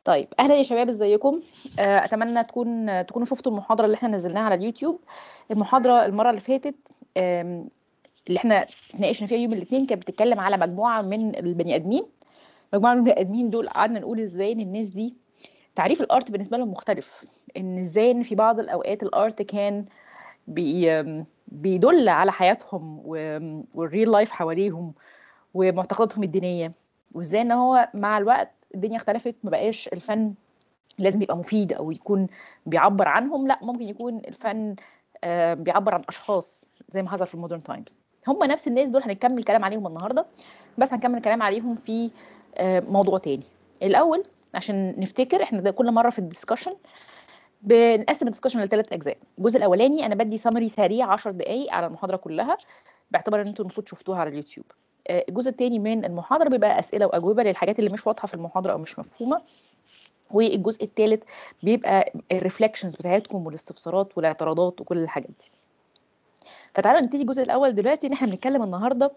طيب اهلا يا شباب ازيكم آه، اتمنى تكون تكونوا شفتوا المحاضره اللي احنا نزلناها على اليوتيوب المحاضره المره اللي فاتت آم، اللي احنا اتناقشنا فيها يوم الاثنين كانت بتتكلم على مجموعه من البني ادمين مجموعه من البني ادمين دول قعدنا نقول ازاي ان الناس دي تعريف الارت بالنسبه لهم مختلف ان ازاي ان في بعض الاوقات الارت كان بي آم، بيدل على حياتهم و- والريل لايف حواليهم ومعتقداتهم الدينيه وازاي ان هو مع الوقت الدنيا اختلفت ما بقاش الفن لازم يبقى مفيد او يكون بيعبر عنهم لا ممكن يكون الفن آه، بيعبر عن اشخاص زي ما حصل في المودرن تايمز هم نفس الناس دول هنكمل كلام عليهم النهارده بس هنكمل كلام عليهم في آه، موضوع تاني الاول عشان نفتكر احنا ده كل مره في الدiscussion بنقسم الدiscussion لثلاث اجزاء الجزء الاولاني انا بدي سمري سريع 10 دقائق على المحاضره كلها باعتبار ان انتوا المفروض شفتوها على اليوتيوب آه، الجزء الثاني من المحاضره بيبقى اسئله واجوبه للحاجات اللي مش واضحه في المحاضره او مش مفهومه والجزء الثالث بيبقى الريفلكشنز بتاعتكم والاستفسارات والاعتراضات وكل الحاجات دي فتعالوا نبتدي الجزء الاول دلوقتي ان احنا بنتكلم النهارده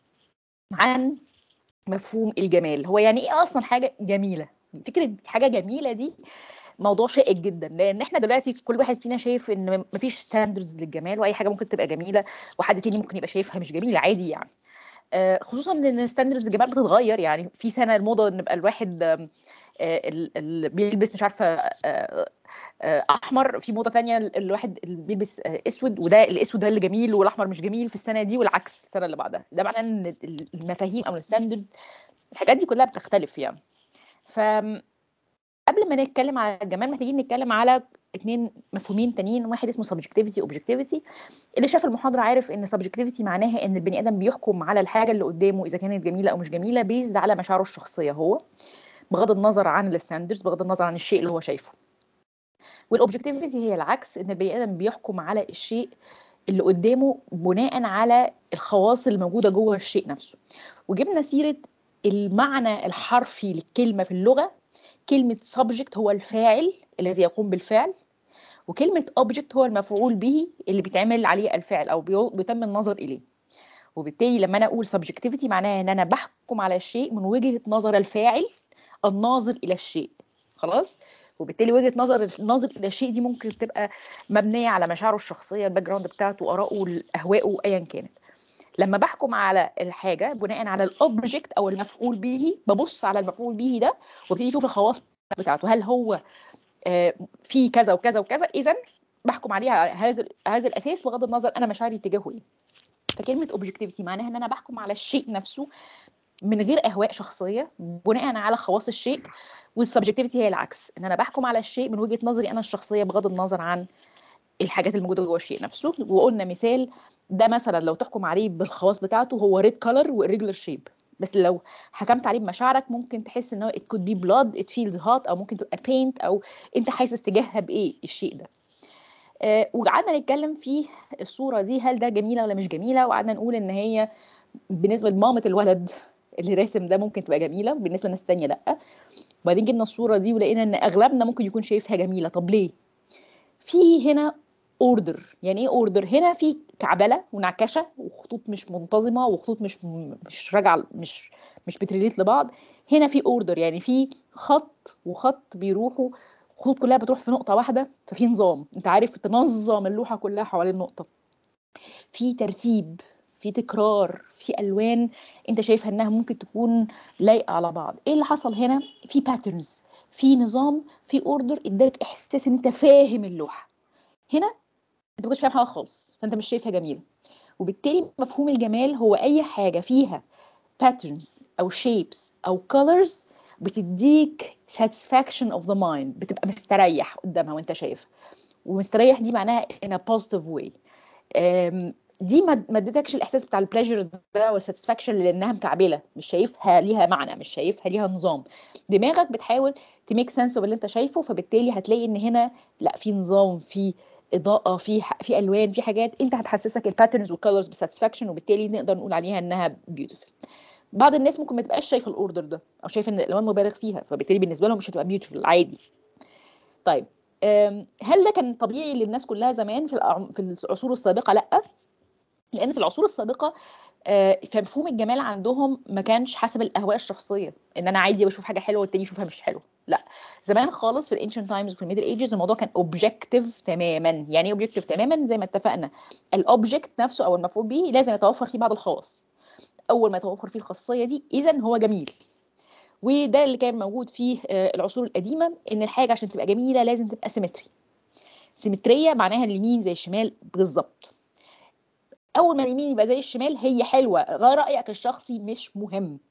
عن مفهوم الجمال هو يعني ايه اصلا حاجه جميله فكره حاجه جميله دي موضوع شائك جدا لان احنا دلوقتي كل واحد فينا شايف ان مفيش ستاندردز للجمال واي حاجه ممكن تبقى جميله وحد تاني ممكن يبقى شايفها مش جميله عادي يعني آه، خصوصا ان ستاندردز الجمال بتتغير يعني في سنه الموضه ان يبقى الواحد آم، آه، ال- ال- بيلبس مش عارفه آه، آه، احمر في موضه تانية الواحد اللي بيلبس آه، اسود وده الاسود ده اللي جميل والاحمر مش جميل في السنه دي والعكس السنه اللي بعدها ده معناه ان المفاهيم او الستاندرد الحاجات دي كلها بتختلف يعني ف قبل ما نتكلم على الجمال محتاجين نتكلم على اتنين مفهومين تانيين واحد اسمه subjectivity objectivity اللي شاف المحاضره عارف ان subjectivity معناها ان البني ادم بيحكم على الحاجه اللي قدامه اذا كانت جميله او مش جميله بيزد على مشاعره الشخصيه هو بغض النظر عن الستاندرز بغض النظر عن الشيء اللي هو شايفه والاوبجكتيفيتي هي العكس ان البني ادم بيحكم على الشيء اللي قدامه بناء على الخواص اللي موجوده جوه الشيء نفسه وجبنا سيره المعنى الحرفي للكلمه في اللغه كلمه subject هو الفاعل الذي يقوم بالفعل وكلمه object هو المفعول به اللي بيتعمل عليه الفعل او بيو- بيتم النظر اليه وبالتالي لما انا اقول subjectivity معناها ان انا بحكم على الشيء من وجهه نظر الفاعل الناظر الى الشيء خلاص وبالتالي وجهه نظر الناظر الى الشيء دي ممكن تبقى مبنيه على مشاعره الشخصيه الباك جراوند بتاعته ارائه اهوائه ايا كانت لما بحكم على الحاجه بناء على الاوبجكت او المفعول به ببص على المفعول به ده وابتدي اشوف الخواص بتاعته هل هو آه، في كذا وكذا وكذا اذا بحكم عليه على هذا هذا الاساس بغض النظر انا مشاعري تجاهه ايه فكلمه اوبجكتيفيتي معناها ان انا بحكم على الشيء نفسه من غير اهواء شخصيه بناء على خواص الشيء والسبجكتيفيتي هي العكس ان انا بحكم على الشيء من وجهه نظري انا الشخصيه بغض النظر عن الحاجات الموجوده جوه الشيء نفسه وقلنا مثال ده مثلا لو تحكم عليه بالخواص بتاعته هو ريد كولر والريجولر شيب بس لو حكمت عليه بمشاعرك ممكن تحس ان هو it could be blood it feels hot او ممكن تبقى paint او انت حاسس تجاهها بايه الشيء ده آه وقعدنا نتكلم في الصوره دي هل ده جميله ولا مش جميله وقعدنا نقول ان هي بالنسبه لمامه الولد اللي راسم ده ممكن تبقى جميله بالنسبه لناس تانية لا وبعدين جبنا الصوره دي ولقينا ان اغلبنا ممكن يكون شايفها جميله طب ليه في هنا اوردر يعني ايه اوردر هنا في كعبله ونعكشه وخطوط مش منتظمه وخطوط مش مش راجعه مش مش بتريليت لبعض هنا في اوردر يعني في خط وخط بيروحوا الخطوط كلها بتروح في نقطه واحده ففي نظام انت عارف تنظم اللوحه كلها حوالين نقطه في ترتيب في تكرار في الوان انت شايفها انها ممكن تكون لايقه على بعض ايه اللي حصل هنا في باترنز في نظام في اوردر اداك احساس ان انت فاهم اللوحه هنا انت ما كنتش فاهم حاجه خالص فانت مش شايفها جميله وبالتالي مفهوم الجمال هو اي حاجه فيها patterns او shapes او colors بتديك satisfaction of the mind بتبقى مستريح قدامها وانت شايفها ومستريح دي معناها in a positive way أم، دي ما ما ادتكش الاحساس بتاع البليجر ده والساتسفاكشن لانها مكعبله مش شايفها ليها معنى مش شايفها ليها نظام دماغك بتحاول تميك سنس باللي انت شايفه فبالتالي هتلاقي ان هنا لا في نظام في اضاءه في ح- في الوان في حاجات انت هتحسسك الباترنز والكالرز بساتسفاكشن وبالتالي نقدر نقول عليها انها بيوتيفul بعض الناس ممكن ما تبقاش شايفه الاوردر ده او شايفه ان الالوان مبالغ فيها فبالتالي بالنسبه لهم مش هتبقى بيوتيفul عادي طيب أم، هل ده كان طبيعي للناس كلها زمان في الأع- في العصور السابقه لا لان في العصور السابقه آه، فمفهوم الجمال عندهم ما كانش حسب الاهواء الشخصيه ان انا عادي بشوف حاجه حلوه والتاني يشوفها مش حلوه لا زمان خالص في الانشنت تايمز وفي الميدل ايجز الموضوع كان اوبجكتيف تماما يعني ايه اوبجكتيف تماما زي ما اتفقنا الاوبجكت نفسه او المفعول به لازم يتوفر فيه بعض الخواص اول ما يتوفر فيه الخاصيه دي اذا هو جميل وده اللي كان موجود في آه، العصور القديمه ان الحاجه عشان تبقى جميله لازم تبقى سيمتري سيمتريه معناها اليمين زي الشمال بالظبط اول ما اليمين يبقى زي الشمال هي حلوه رايك الشخصي مش مهم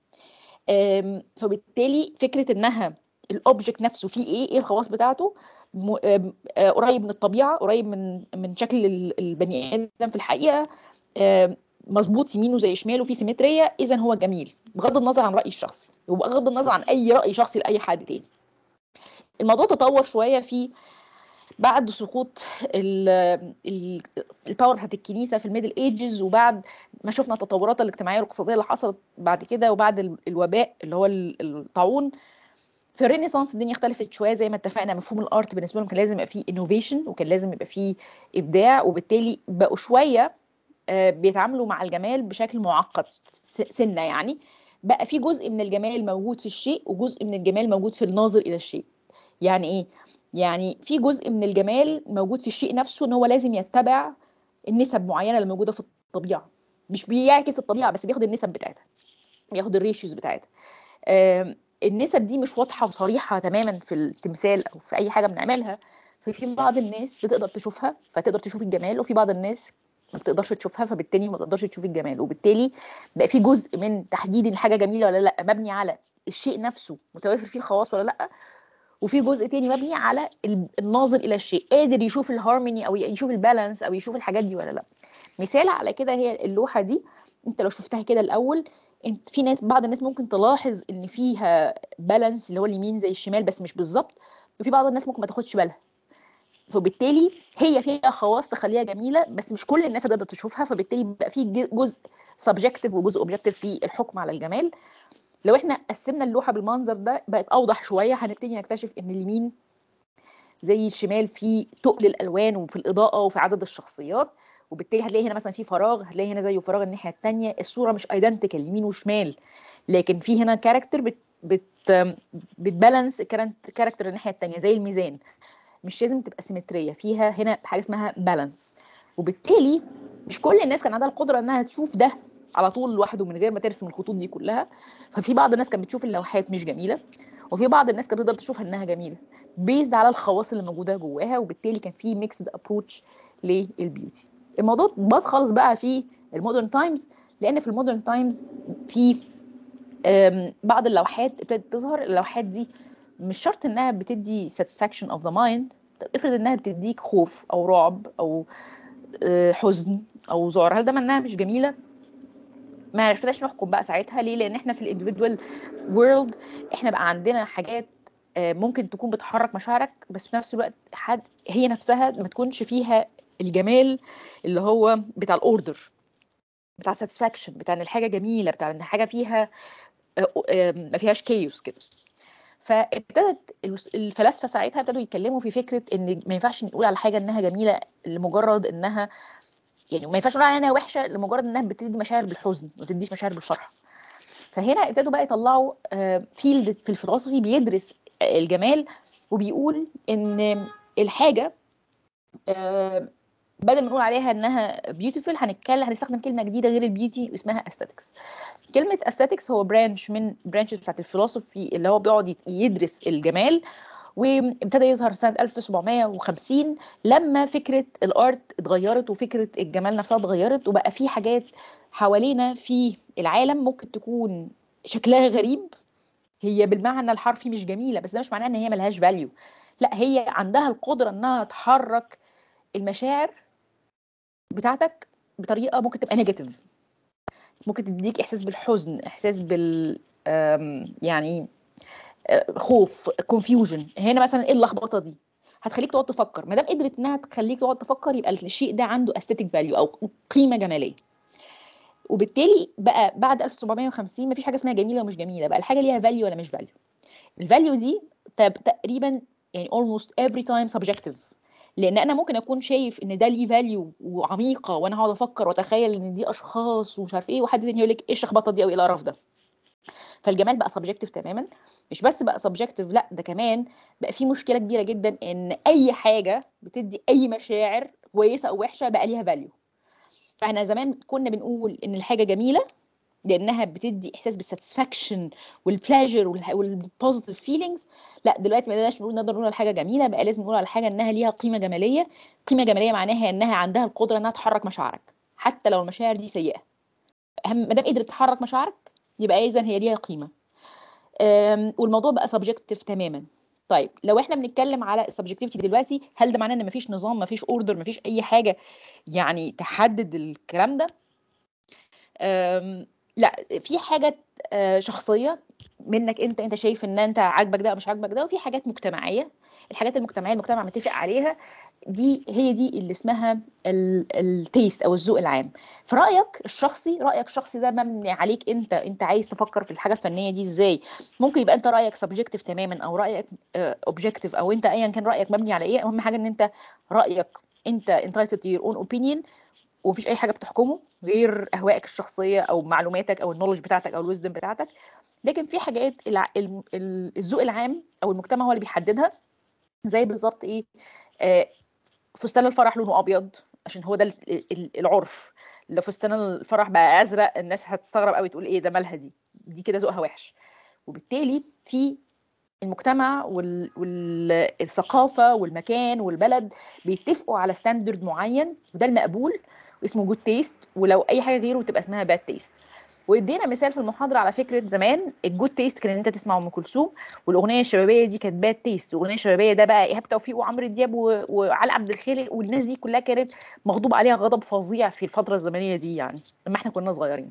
آم، فبالتالي فكره انها الاوبجكت نفسه فيه ايه ايه الخواص بتاعته م- آم، آه، قريب من الطبيعه قريب من من شكل ال- البني ادم في الحقيقه آم، مظبوط يمينه زي شماله في سيمتريه اذا هو جميل بغض النظر عن رايي الشخصي وبغض النظر عن اي راي شخصي لاي حد تاني الموضوع تطور شويه في بعد سقوط ال- ال- الباور بتاعت الكنيسه في الميدل ايجز وبعد ما شفنا التطورات الاجتماعيه والاقتصاديه اللي حصلت بعد كده وبعد ال- الوباء اللي هو ال- الطاعون في الرينيسانس الدنيا اختلفت شويه زي ما اتفقنا مفهوم الارت بالنسبه لهم كان لازم يبقى فيه انوفيشن وكان لازم يبقى فيه ابداع وبالتالي بقوا شويه آه، بيتعاملوا مع الجمال بشكل معقد س- سنه يعني بقى في جزء من الجمال موجود في الشيء وجزء من الجمال موجود في الناظر الى الشيء يعني ايه يعني في جزء من الجمال موجود في الشيء نفسه ان هو لازم يتبع النسب معينه اللي موجوده في الطبيعه مش بيعكس الطبيعه بس بياخد النسب بتاعتها بياخد الريشيوز بتاعتها آم، النسب دي مش واضحه وصريحه تماما في التمثال او في اي حاجه بنعملها ففي بعض الناس بتقدر تشوفها فتقدر تشوف الجمال وفي بعض الناس ما بتقدرش تشوفها فبالتالي ما تقدرش تشوف الجمال وبالتالي بقى في جزء من تحديد الحاجه جميله ولا لا مبني على الشيء نفسه متوافر فيه الخواص ولا لا وفي جزء تاني مبني على ال- الناظر الى الشيء قادر يشوف الهارموني او يشوف البالانس او يشوف الحاجات دي ولا لا مثال على كده هي اللوحه دي انت لو شفتها كده الاول انت في ناس بعض الناس ممكن تلاحظ ان فيها بالانس اللي هو اليمين زي الشمال بس مش بالظبط وفي بعض الناس ممكن ما تاخدش بالها فبالتالي هي فيها خواص تخليها جميله بس مش كل الناس هتقدر تشوفها فبالتالي بيبقى في ج- جزء سبجكتيف وجزء اوبجكتيف في الحكم على الجمال لو احنا قسمنا اللوحه بالمنظر ده بقت اوضح شويه هنبتدي نكتشف ان اليمين زي الشمال في تقل الالوان وفي الاضاءه وفي عدد الشخصيات وبالتالي هتلاقي هنا مثلا في فراغ هتلاقي هنا زيه فراغ الناحيه الثانيه الصوره مش ايدنتيكال يمين وشمال لكن في هنا كاركتر بت بت بتبالانس كاركتر الناحيه الثانيه زي الميزان مش لازم تبقى سيمتريه فيها هنا حاجه اسمها بالانس وبالتالي مش كل الناس كان عندها القدره انها تشوف ده على طول لوحده من غير ما ترسم الخطوط دي كلها ففي بعض الناس كانت بتشوف اللوحات مش جميله وفي بعض الناس كانت بتقدر تشوفها انها جميله بيزد على الخواص اللي موجوده جواها وبالتالي كان في ميكسد ابروتش للبيوتي الموضوع باظ خالص بقى في المودرن تايمز لان في المودرن تايمز في أم، بعض اللوحات ابتدت تظهر اللوحات دي مش شرط انها بتدي satisfaction of the mind طب افرض انها بتديك خوف او رعب او آه، حزن او ذعر هل ده معناها مش جميله ما عرفناش نحكم بقى ساعتها ليه لان احنا في الانديفيدوال وورلد احنا بقى عندنا حاجات آه، ممكن تكون بتحرك مشاعرك بس في نفس الوقت حد هي نفسها ما تكونش فيها الجمال اللي هو بتاع الاوردر بتاع satisfaction بتاع ان الحاجه جميله بتاع ان حاجه فيها آه، آه، ما فيهاش كيوس كده فابتدت الوس- الفلاسفه ساعتها ابتدوا يتكلموا في فكره ان ما ينفعش نقول على حاجه انها جميله لمجرد انها يعني ما ينفعش نقول عليها انها وحشه لمجرد انها بتدي مشاعر بالحزن ما بتديش مشاعر بالفرحه فهنا ابتدوا بقى يطلعوا فيلد في الفلسفي بيدرس الجمال وبيقول ان الحاجه آه، بدل ما نقول عليها انها بيوتيفول هنتكلم هنستخدم كلمه جديده غير البيوتي اسمها استاتكس كلمه استاتكس هو برانش من برانشز بتاعت الفلسفي اللي هو بيقعد يت- يدرس الجمال وابتدى يظهر سنه 1750 لما فكره الارت اتغيرت وفكره الجمال نفسها اتغيرت وبقى في حاجات حوالينا في العالم ممكن تكون شكلها غريب هي بالمعنى الحرفي مش جميله بس ده مش معناه ان هي ملهاش فاليو لا هي عندها القدره انها تحرك المشاعر بتاعتك بطريقه ممكن تبقى نيجاتيف ممكن تديك احساس بالحزن احساس بال آم، يعني آه، خوف كونفيوجن هنا مثلا ايه اللخبطه دي هتخليك تقعد تفكر ما دام قدرت انها تخليك تقعد تفكر يبقى الشيء ده عنده استاتيك فاليو او قيمه جماليه وبالتالي بقى بعد 1750 مفيش حاجه اسمها جميله ومش جميله بقى الحاجه ليها فاليو ولا مش فاليو الفاليو دي طب تقريبا يعني almost every time subjective لان انا ممكن اكون شايف ان ده ليه فاليو وعميقه وانا هقعد افكر واتخيل ان دي اشخاص ومش عارف ايه وحد تاني يقول لك ايه الشخبطه دي او ايه القرف ده فالجمال بقى سبجكتيف تماما مش بس بقى سبجكتيف لا ده كمان بقى في مشكله كبيره جدا ان اي حاجه بتدي اي مشاعر كويسه او وحشه بقى ليها فاليو فاحنا زمان كنا بنقول ان الحاجه جميله لانها بتدي احساس بالساتسفاكشن والبلاجر والبوزيتيف فيلينجز لا دلوقتي ما بقيناش نقول نقدر نقول على حاجه جميله بقى لازم نقول على حاجه انها ليها قيمه جماليه قيمه جماليه معناها انها عندها القدره انها تحرك مشاعرك حتى لو المشاعر دي سيئه ما دام قدرت تحرك مشاعرك يبقى اذا هي ليها قيمه والموضوع بقى سبجكتيف تماما طيب لو احنا بنتكلم على السبجكتيفيتي دلوقتي هل ده معناه ان مفيش نظام مفيش اوردر مفيش اي حاجه يعني تحدد الكلام ده لا في حاجات شخصيه منك انت انت شايف ان انت عاجبك ده او مش عاجبك ده وفي حاجات مجتمعيه الحاجات المجتمعيه المجتمع متفق عليها دي هي دي اللي اسمها التيست او الذوق العام في رايك الشخصي رايك الشخصي ده مبني عليك انت انت عايز تفكر في الحاجه الفنيه دي ازاي ممكن يبقى انت رايك سبجكتيف تماما او رايك اوبجكتيف او انت ايا كان رايك مبني على ايه اهم حاجه ان انت رايك انت entitled to your own opinion ومفيش اي حاجه بتحكمه غير اهوائك الشخصيه او معلوماتك او النولج بتاعتك او الويزدم بتاعتك لكن في حاجات الذوق العام او المجتمع هو اللي بيحددها زي بالظبط ايه آه فستان الفرح لونه ابيض عشان هو ده العرف لو فستان الفرح بقى ازرق الناس هتستغرب قوي تقول ايه ده مالها دي دي كده ذوقها وحش وبالتالي في المجتمع وال... والثقافه والمكان والبلد بيتفقوا على ستاندرد معين وده المقبول واسمه جود تيست ولو اي حاجه غيره تبقى اسمها باد تيست وادينا مثال في المحاضره على فكره زمان الجود تيست كان ان انت تسمع ام كلثوم والاغنيه الشبابيه دي كانت باد تيست والاغنيه الشبابيه ده بقى ايهاب توفيق وعمرو دياب و... وعلي عبد الخالق والناس دي كلها كانت مغضوب عليها غضب فظيع في الفتره الزمنيه دي يعني لما احنا كنا صغيرين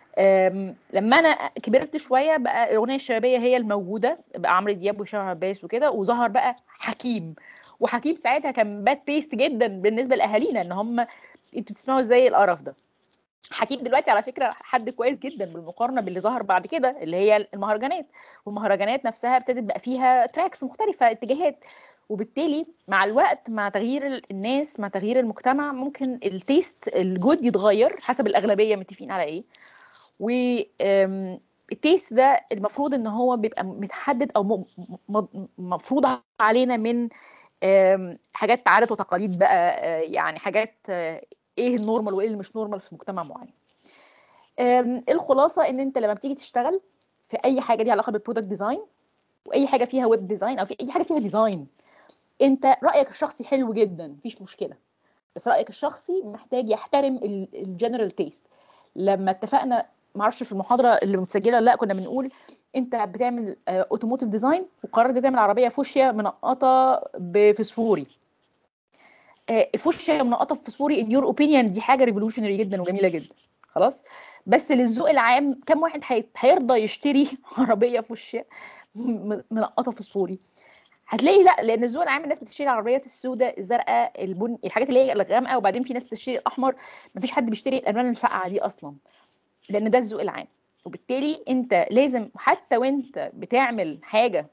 لما انا كبرت شويه بقى الاغنيه الشبابيه هي الموجوده بقى عمرو دياب وهشام عباس وكده وظهر بقى حكيم وحكيم ساعتها كان باد تيست جدا بالنسبه لاهالينا ان هم انتوا بتسمعوا ازاي القرف ده حكيم دلوقتي على فكره حد كويس جدا بالمقارنه باللي ظهر بعد كده اللي هي المهرجانات والمهرجانات نفسها ابتدت بقى فيها تراكس مختلفه اتجاهات وبالتالي مع الوقت مع تغيير الناس مع تغيير المجتمع ممكن التيست الجود يتغير حسب الاغلبيه متفقين على ايه و التيست ده المفروض ان هو بيبقى متحدد او مفروض علينا من حاجات عادات وتقاليد بقى يعني حاجات ايه النورمال وايه اللي مش نورمال في مجتمع معين الخلاصه ان انت لما بتيجي تشتغل في اي حاجه ليها علاقه بالبرودكت ديزاين واي حاجه فيها ويب ديزاين او في اي حاجه فيها ديزاين انت رايك الشخصي حلو جدا مفيش مشكله بس رايك الشخصي محتاج يحترم الجنرال تيست لما اتفقنا معرفش في المحاضره اللي متسجله لا كنا بنقول انت بتعمل اوتوموتيف ديزاين وقررت تعمل عربيه فوشيا منقطه بفسفوري فوشيا منقطه بفسفوري ان يور اوبينيون دي حاجه ريفولوشنري جدا وجميله جدا خلاص بس للذوق العام كم واحد هيرضى يشتري عربيه فوشيا منقطه فسفوري هتلاقي لا لان الذوق العام الناس بتشتري العربيات السوداء الزرقاء البن الحاجات اللي هي الغامقه وبعدين في ناس بتشتري الاحمر مفيش حد بيشتري الالوان الفاقعه دي اصلا لان ده الذوق العام وبالتالي انت لازم حتى وانت بتعمل حاجه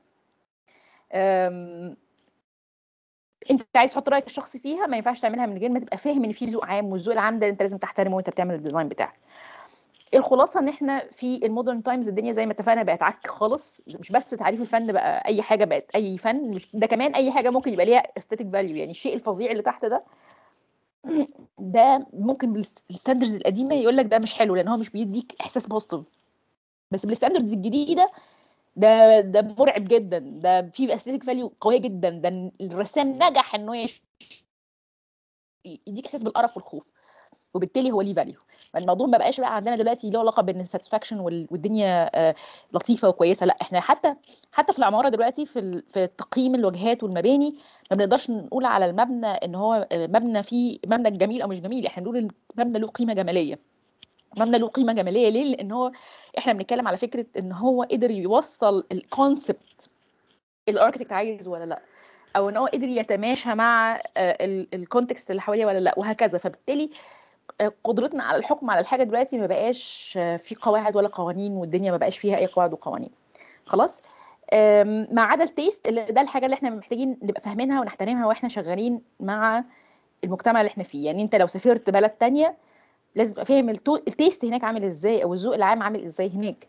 انت عايز تحط رايك الشخصي فيها ما ينفعش تعملها من غير ما تبقى فاهم ان في ذوق عام والذوق العام ده انت لازم تحترمه وانت بتعمل الديزاين بتاعك الخلاصه ان احنا في المودرن تايمز الدنيا زي ما اتفقنا بقت عك خالص مش بس تعريف الفن بقى اي حاجه بقت اي فن مش ده كمان اي حاجه ممكن يبقى ليها استاتيك فاليو يعني الشيء الفظيع اللي تحت ده ده ممكن بالستاندردز القديمه يقول لك ده مش حلو لان هو مش بيديك احساس بوزيتيف بس بالستاندردز الجديده ده ده مرعب جدا ده فيه استاتيك فاليو قويه جدا ده الرسام نجح انه يش... يديك احساس بالقرف والخوف وبالتالي هو ليه فاليو فالموضوع ما بقاش بقى عندنا دلوقتي له علاقه بان الساتسفاكشن والدنيا لطيفه وكويسه لا احنا حتى حتى في العماره دلوقتي في في تقييم الواجهات والمباني ما بنقدرش نقول على المبنى ان هو مبنى فيه مبنى جميل او مش جميل احنا بنقول المبنى له قيمه جماليه مبنى له قيمه جماليه ليه لان هو احنا بنتكلم على فكره ان هو قدر يوصل الكونسبت الاركتكت عايز ولا لا او ان هو قدر يتماشى مع الكونتكست اللي حواليه ولا لا وهكذا فبالتالي قدرتنا على الحكم على الحاجه دلوقتي ما بقاش في قواعد ولا قوانين والدنيا ما بقاش فيها اي قواعد وقوانين خلاص ما عدا التيست اللي ده الحاجه اللي احنا محتاجين نبقى فاهمينها ونحترمها واحنا شغالين مع المجتمع اللي احنا فيه يعني انت لو سافرت بلد تانية لازم تبقى فاهم التيست هناك عامل ازاي او الذوق العام عامل ازاي هناك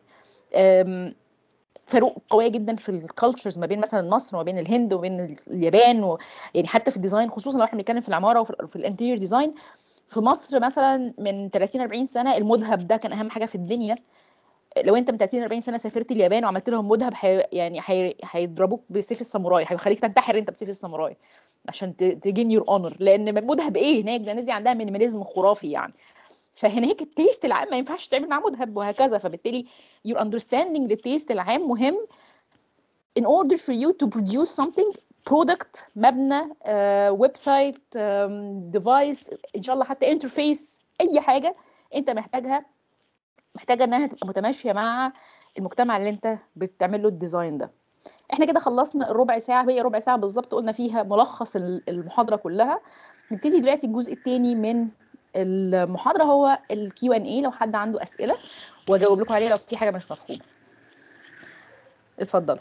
فروق قويه جدا في الكالتشرز ما بين مثلا مصر وما بين الهند وما بين اليابان و... يعني حتى في الديزاين خصوصا لو احنا بنتكلم في العماره وفي الانتيريور ديزاين في مصر مثلا من 30 40 سنه المذهب ده كان اهم حاجه في الدنيا لو انت من 30 40 سنه سافرت اليابان وعملت لهم مذهب حي... يعني هيضربوك حي... بسيف الساموراي هيخليك تنتحر انت بسيف الساموراي عشان تجين يور اونر لان مذهب ايه هناك ده الناس دي عندها مينيماليزم خرافي يعني فهناك التيست العام ما ينفعش تعمل معاه مذهب وهكذا فبالتالي your understanding للتيست العام مهم in order for you to produce something product مبنى ويب سايت ديفايس ان شاء الله حتى انترفيس اي حاجه انت محتاجها محتاجه انها تبقى متماشيه مع المجتمع اللي انت بتعمل له الديزاين ده احنا كده خلصنا الربع ساعه هي ربع ساعه بالظبط قلنا فيها ملخص المحاضره كلها نبتدي دلوقتي الجزء الثاني من المحاضره هو الكيو ان اي لو حد عنده اسئله واجاوب لكم عليها لو في حاجه مش مفهومه اتفضلوا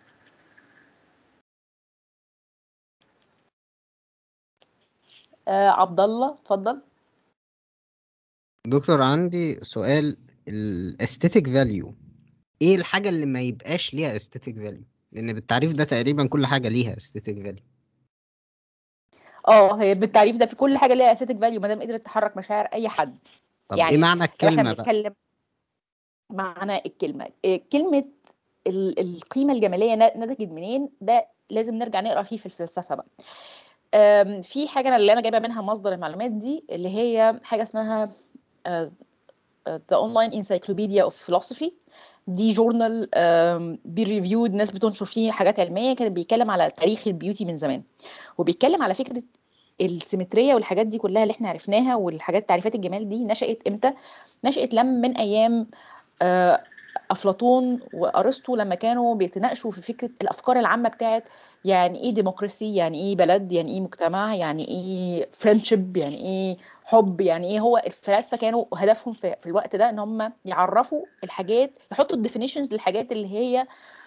آه عبد الله اتفضل دكتور عندي سؤال الاستيتيك فاليو ايه الحاجه اللي ما يبقاش ليها استيتيك فاليو لان بالتعريف ده تقريبا كل حاجه ليها استيتيك فاليو اه هي بالتعريف ده في كل حاجه ليها استيتيك فاليو ما دام قدرت تحرك مشاعر اي حد طب يعني ايه معنى الكلمه بقى بنتكلم معنى الكلمه كلمه القيمه الجماليه نتجت منين ده لازم نرجع نقرا فيه في الفلسفه بقى في حاجه اللي انا جايبه منها مصدر المعلومات دي اللي هي حاجه اسمها The Online Encyclopedia of Philosophy دي جورنال بير ريفيود ناس بتنشر فيه حاجات علميه كان بيتكلم على تاريخ البيوتي من زمان وبيتكلم على فكره السيمتريه والحاجات دي كلها اللي احنا عرفناها والحاجات تعريفات الجمال دي نشات امتى نشات لما من ايام افلاطون وارسطو لما كانوا بيتناقشوا في فكره الافكار العامه بتاعت يعني ايه ديمقراسي يعني ايه بلد يعني ايه مجتمع يعني ايه فريندشيب يعني ايه حب يعني ايه هو الفلاسفه كانوا هدفهم في, في الوقت ده ان هم يعرفوا الحاجات يحطوا الديفينيشنز للحاجات اللي هي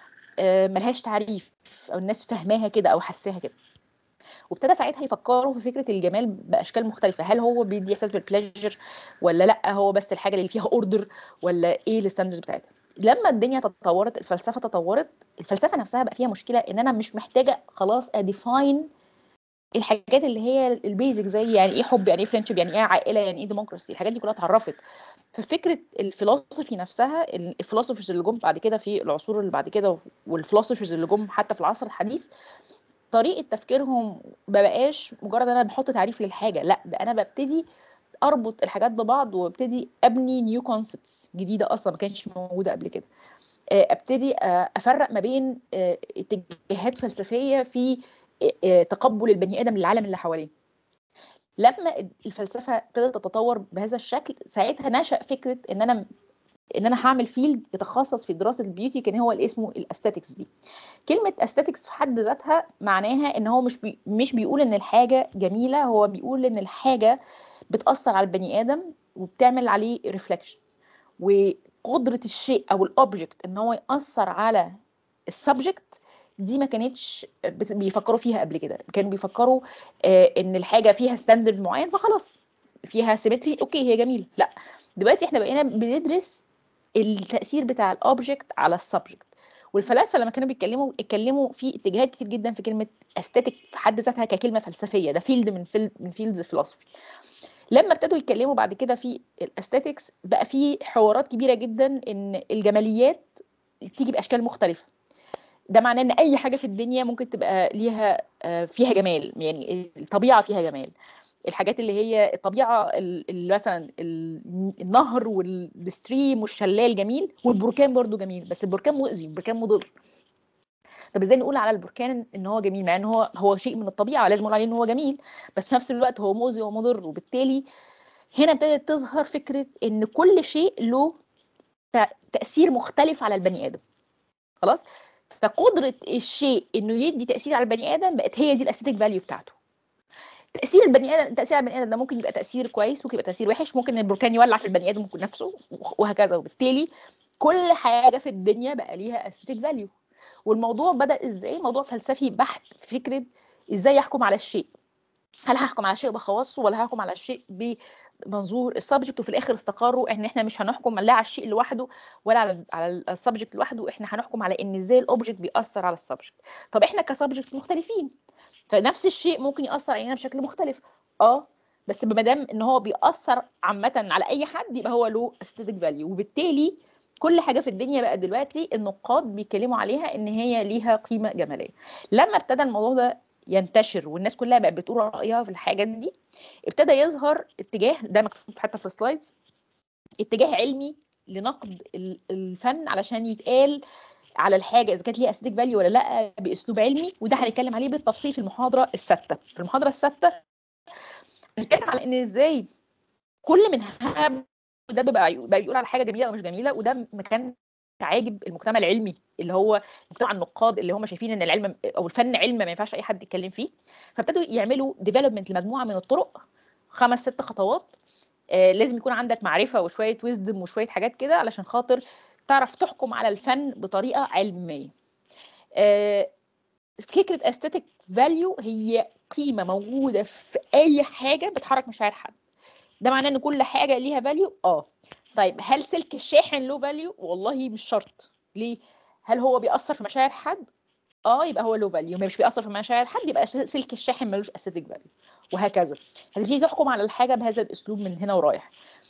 ملهاش تعريف او الناس فاهماها كده او حساها كده وابتدى ساعتها يفكروا في فكره الجمال باشكال مختلفه هل هو بيدي احساس بالبليجر ولا لا هو بس الحاجه اللي فيها اوردر ولا ايه الستاندرز بتاعتها لما الدنيا تطورت الفلسفه تطورت الفلسفه نفسها بقى فيها مشكله ان انا مش محتاجه خلاص اديفاين الحاجات اللي هي البيزك زي يعني ايه حب يعني ايه فريندشيب يعني ايه عائله يعني ايه ديموكراسي الحاجات دي كلها اتعرفت ففكره الفلسفي نفسها الفلسفرز اللي جم بعد كده في العصور اللي بعد كده والفلسفرز اللي جم حتى في العصر الحديث طريقه تفكيرهم ما بقاش مجرد انا بحط تعريف للحاجه لا ده انا ببتدي اربط الحاجات ببعض وابتدي ابني نيو كونسبتس جديده اصلا ما كانتش موجوده قبل كده ابتدي افرق ما بين اتجاهات فلسفيه في تقبل البني ادم للعالم اللي حواليه لما الفلسفه ابتدت تتطور بهذا الشكل ساعتها نشا فكره ان انا ان انا هعمل فيلد يتخصص في دراسه البيوتي كان هو اللي اسمه الاستاتكس دي كلمه استاتكس في حد ذاتها معناها ان هو مش بي مش بيقول ان الحاجه جميله هو بيقول ان الحاجه بتاثر على البني ادم وبتعمل عليه ريفلكشن وقدره الشيء او الاوبجكت ان هو ياثر على السبجكت دي ما كانتش بيفكروا فيها قبل كده كانوا بيفكروا ان الحاجه فيها ستاندرد معين فخلاص فيها سيمتري اوكي هي جميله لا دلوقتي احنا بقينا بندرس التاثير بتاع الاوبجكت على السبجكت والفلاسفه لما كانوا بيتكلموا اتكلموا في اتجاهات كتير جدا في كلمه استاتيك في حد ذاتها ككلمه فلسفيه ده فيلد من فيلد من فيلدز الفلسفي لما ابتدوا يتكلموا بعد كده في الاستاتيكس بقى في حوارات كبيره جدا ان الجماليات تيجي باشكال مختلفه ده معناه ان اي حاجه في الدنيا ممكن تبقى ليها فيها جمال يعني الطبيعه فيها جمال الحاجات اللي هي الطبيعه اللي مثلا النهر والستريم والشلال جميل والبركان برضو جميل بس البركان مؤذي البركان مضر طب ازاي نقول على البركان ان هو جميل مع ان هو هو شيء من الطبيعه لازم نقول عليه ان هو جميل بس في نفس الوقت هو مؤذي ومضر وبالتالي هنا ابتدت تظهر فكره ان كل شيء له تاثير مختلف على البني ادم خلاص فقدره الشيء انه يدي تاثير على البني ادم بقت هي دي الاستيك فاليو بتاعته تاثير البني ادم تاثير على البني ادم ده ممكن يبقى تاثير كويس ممكن يبقى تاثير وحش ممكن البركان يولع في البني ادم نفسه وهكذا وبالتالي كل حاجه في الدنيا بقى ليها استيك فاليو والموضوع بدا ازاي موضوع فلسفي بحت في فكره ازاي يحكم على الشيء هل هحكم على الشيء بخواصه ولا هحكم على الشيء بمنظور السبجكت وفي الاخر استقروا ان احنا مش هنحكم لا على الشيء لوحده ولا على على السبجكت لوحده احنا هنحكم على ان ازاي الاوبجكت بيأثر على السبجكت طب احنا كسبجكتس مختلفين فنفس الشيء ممكن يأثر علينا بشكل مختلف اه بس ما دام ان هو بيأثر عامة على اي حد يبقى هو له aesthetic value وبالتالي كل حاجه في الدنيا بقى دلوقتي النقاد بيتكلموا عليها ان هي ليها قيمه جماليه لما ابتدى الموضوع ده ينتشر والناس كلها بقت بتقول رايها في الحاجات دي ابتدى يظهر اتجاه ده مكتوب حتى في السلايدز اتجاه علمي لنقد الفن علشان يتقال على الحاجه اذا كانت ليها استيك فاليو ولا لا باسلوب علمي وده هنتكلم عليه بالتفصيل في المحاضره السادسه في المحاضره السادسه هنتكلم على ان ازاي كل من هب وده بيبقى بقى بيقول على حاجه جميله او مش جميله وده ما كان عاجب المجتمع العلمي اللي هو مجتمع النقاد اللي هم شايفين ان العلم او الفن علم ما ينفعش اي حد يتكلم فيه فابتدوا يعملوا ديفلوبمنت لمجموعه من الطرق خمس ست خطوات آه لازم يكون عندك معرفه وشويه ويزدم وشويه حاجات كده علشان خاطر تعرف تحكم على الفن بطريقه علميه آه فكره استاتيك فاليو هي قيمه موجوده في اي حاجه بتحرك مشاعر حد ده معناه ان كل حاجه ليها فاليو اه طيب هل سلك الشاحن له فاليو والله مش شرط ليه هل هو بيأثر في مشاعر حد اه يبقى هو له فاليو مش بيأثر في مشاعر حد يبقى سلك الشاحن ملوش استاتيك فاليو وهكذا هتبتدي تحكم على الحاجه بهذا الاسلوب من هنا ورايح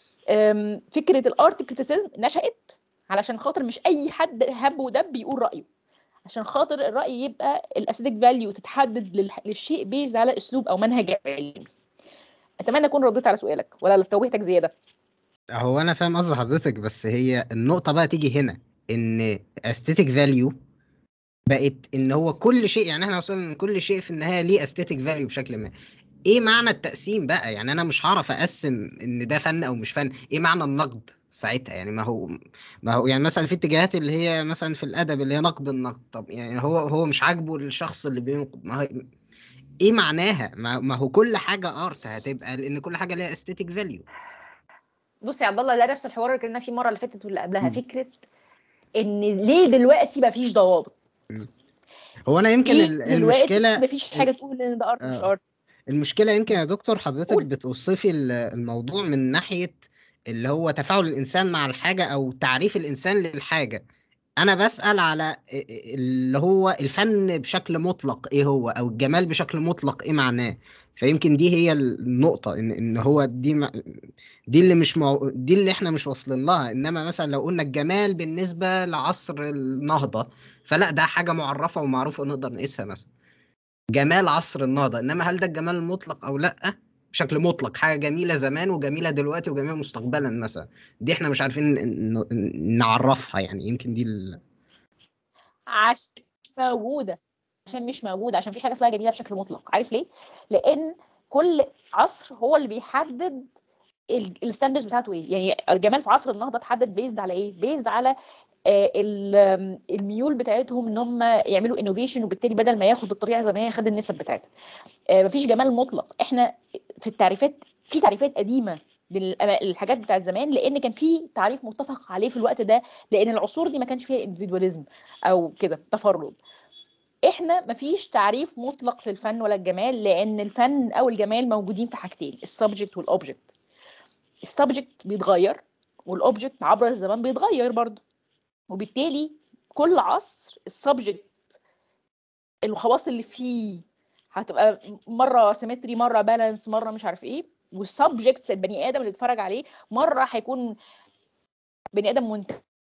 فكره الارت كريتيسيزم نشأت علشان خاطر مش اي حد هب ودب يقول رايه عشان خاطر الراي يبقى الاستاتيك فاليو تتحدد للشيء بيزد على اسلوب او منهج علمي اتمنى اكون رديت على سؤالك ولا توهتك زياده هو انا فاهم قصد حضرتك بس هي النقطه بقى تيجي هنا ان استيتيك فاليو بقت ان هو كل شيء يعني احنا وصلنا ان كل شيء في النهايه ليه استيتيك فاليو بشكل ما ايه معنى التقسيم بقى يعني انا مش هعرف اقسم ان ده فن او مش فن ايه معنى النقد ساعتها يعني ما هو ما هو يعني مثلا في اتجاهات اللي هي مثلا في الادب اللي هي نقد النقد طب يعني هو هو مش عاجبه الشخص اللي بينقد ما هو ايه معناها ما هو كل حاجه ارت هتبقى لان كل حاجه ليها استيتيك فاليو بص يا عبد الله ده نفس الحوار اللي اتكلمنا فيه المره اللي فاتت واللي قبلها فكره ان ليه دلوقتي مفيش ضوابط هو انا يمكن المشكله مفيش حاجه تقول ان ده ارت مش ارت المشكله يمكن يا دكتور حضرتك بتوصفي الموضوع من ناحيه اللي هو تفاعل الانسان مع الحاجه او تعريف الانسان للحاجه انا بسال على اللي هو الفن بشكل مطلق ايه هو او الجمال بشكل مطلق ايه معناه فيمكن دي هي النقطه ان ان هو دي ما دي اللي مش مو... دي اللي احنا مش واصلين لها انما مثلا لو قلنا الجمال بالنسبه لعصر النهضه فلا ده حاجه معرفه ومعروفه نقدر نقيسها مثلا جمال عصر النهضه انما هل ده الجمال المطلق او لا بشكل مطلق حاجه جميله زمان وجميله دلوقتي وجميله مستقبلا مثلا دي احنا مش عارفين نعرفها يعني يمكن دي ال... عشان موجوده عشان مش موجوده عشان في حاجه اسمها جميله بشكل مطلق عارف ليه لان كل عصر هو اللي بيحدد الستاندرز بتاعته ايه يعني الجمال في عصر النهضه اتحدد بيزد على ايه بيزد على الميول بتاعتهم ان هم يعملوا انوفيشن وبالتالي بدل ما ياخد الطبيعه زي ما هي خد النسب بتاعتها مفيش جمال مطلق احنا في التعريفات في تعريفات قديمه للحاجات بتاعت زمان لان كان في تعريف متفق عليه في الوقت ده لان العصور دي ما كانش فيها اندفيدواليزم او كده تفرد احنا مفيش تعريف مطلق للفن ولا الجمال لان الفن او الجمال موجودين في حاجتين السبجكت والاوبجكت السبجكت بيتغير والاوبجكت عبر الزمان بيتغير برضه وبالتالي كل عصر السبجكت الخواص اللي فيه هتبقى مره سيمتري مره بالانس مره مش عارف ايه والسبجكتس البني ادم اللي اتفرج عليه مره هيكون بني ادم منتهي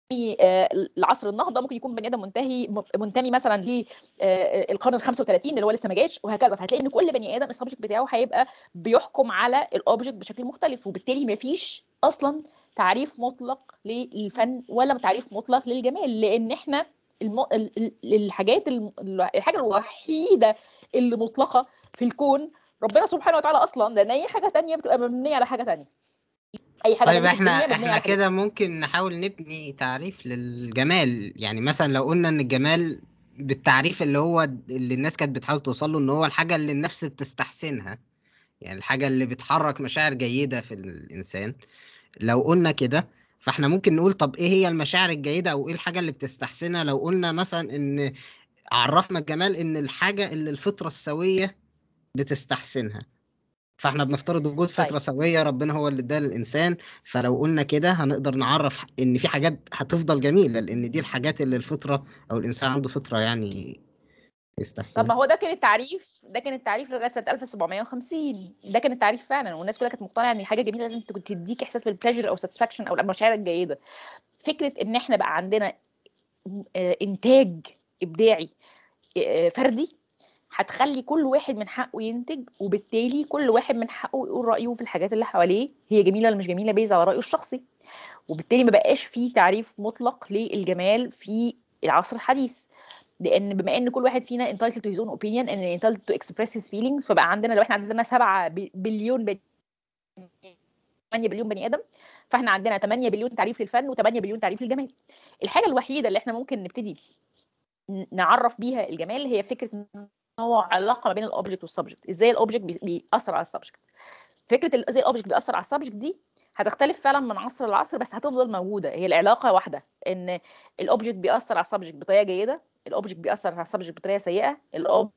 لعصر النهضه ممكن يكون بني ادم منتهي منتمي مثلا للقرن ال 35 اللي هو لسه ما جاش وهكذا فهتلاقي ان كل بني ادم السبجكت بتاعه هيبقى بيحكم على الاوبجكت بشكل مختلف وبالتالي ما فيش اصلا تعريف مطلق للفن ولا تعريف مطلق للجمال لان احنا الم... الحاجات الم... الحاجه الوحيده اللي مطلقه في الكون ربنا سبحانه وتعالى اصلا لان اي حاجه تانية بتبقى مبنيه على حاجه تانية اي حاجه طيب احنا احنا كده ممكن نحاول نبني تعريف للجمال يعني مثلا لو قلنا ان الجمال بالتعريف اللي هو اللي الناس كانت بتحاول توصل له ان هو الحاجه اللي النفس بتستحسنها يعني الحاجه اللي بتحرك مشاعر جيده في الانسان لو قلنا كده فاحنا ممكن نقول طب ايه هي المشاعر الجيده او ايه الحاجه اللي بتستحسنها لو قلنا مثلا ان عرفنا الجمال ان الحاجه اللي الفطره السويه بتستحسنها فاحنا بنفترض وجود فطره طيب سويه ربنا هو اللي اداها للانسان فلو قلنا كده هنقدر نعرف ان في حاجات هتفضل جميله لان دي الحاجات اللي الفطره او الانسان عنده فطره يعني طب ما يستحسنها هو ده كان التعريف ده كان التعريف لغايه سنه 1750 ده كان التعريف فعلا والناس كلها كانت مقتنعه ان حاجه جميله لازم تكون تديك احساس بالبليجر او ساتسفاكشن او المشاعر الجيده فكره ان احنا بقى عندنا آه، انتاج ابداعي آه، فردي هتخلي كل واحد من حقه ينتج وبالتالي كل واحد من حقه يقول رايه في الحاجات اللي حواليه هي جميله ولا مش جميله بيز على رايه الشخصي وبالتالي ما بقاش في تعريف مطلق للجمال في العصر الحديث لان بما ان كل واحد فينا entitled to his own opinion and entitled to express his feelings فبقى عندنا لو احنا عندنا 7 بليون بني 8 بليون بني ادم فاحنا عندنا 8 بليون تعريف للفن و8 بليون تعريف للجمال الحاجه الوحيده اللي احنا ممكن نبتدي ن- نعرف بيها الجمال هي فكره ان هو علاقه ما بين الاوبجكت والسبجكت ازاي الاوبجكت بي- بيأثر على السبجكت فكره ال- ازاي الاوبجكت بيأثر على السبجكت دي هتختلف فعلا من عصر لعصر بس هتفضل موجوده هي العلاقه واحده ان الاوبجكت بيأثر على السبجكت بطريقه جيده الاوبجكت بيأثر على السبجكت بطريقه سيئه الاوبجكت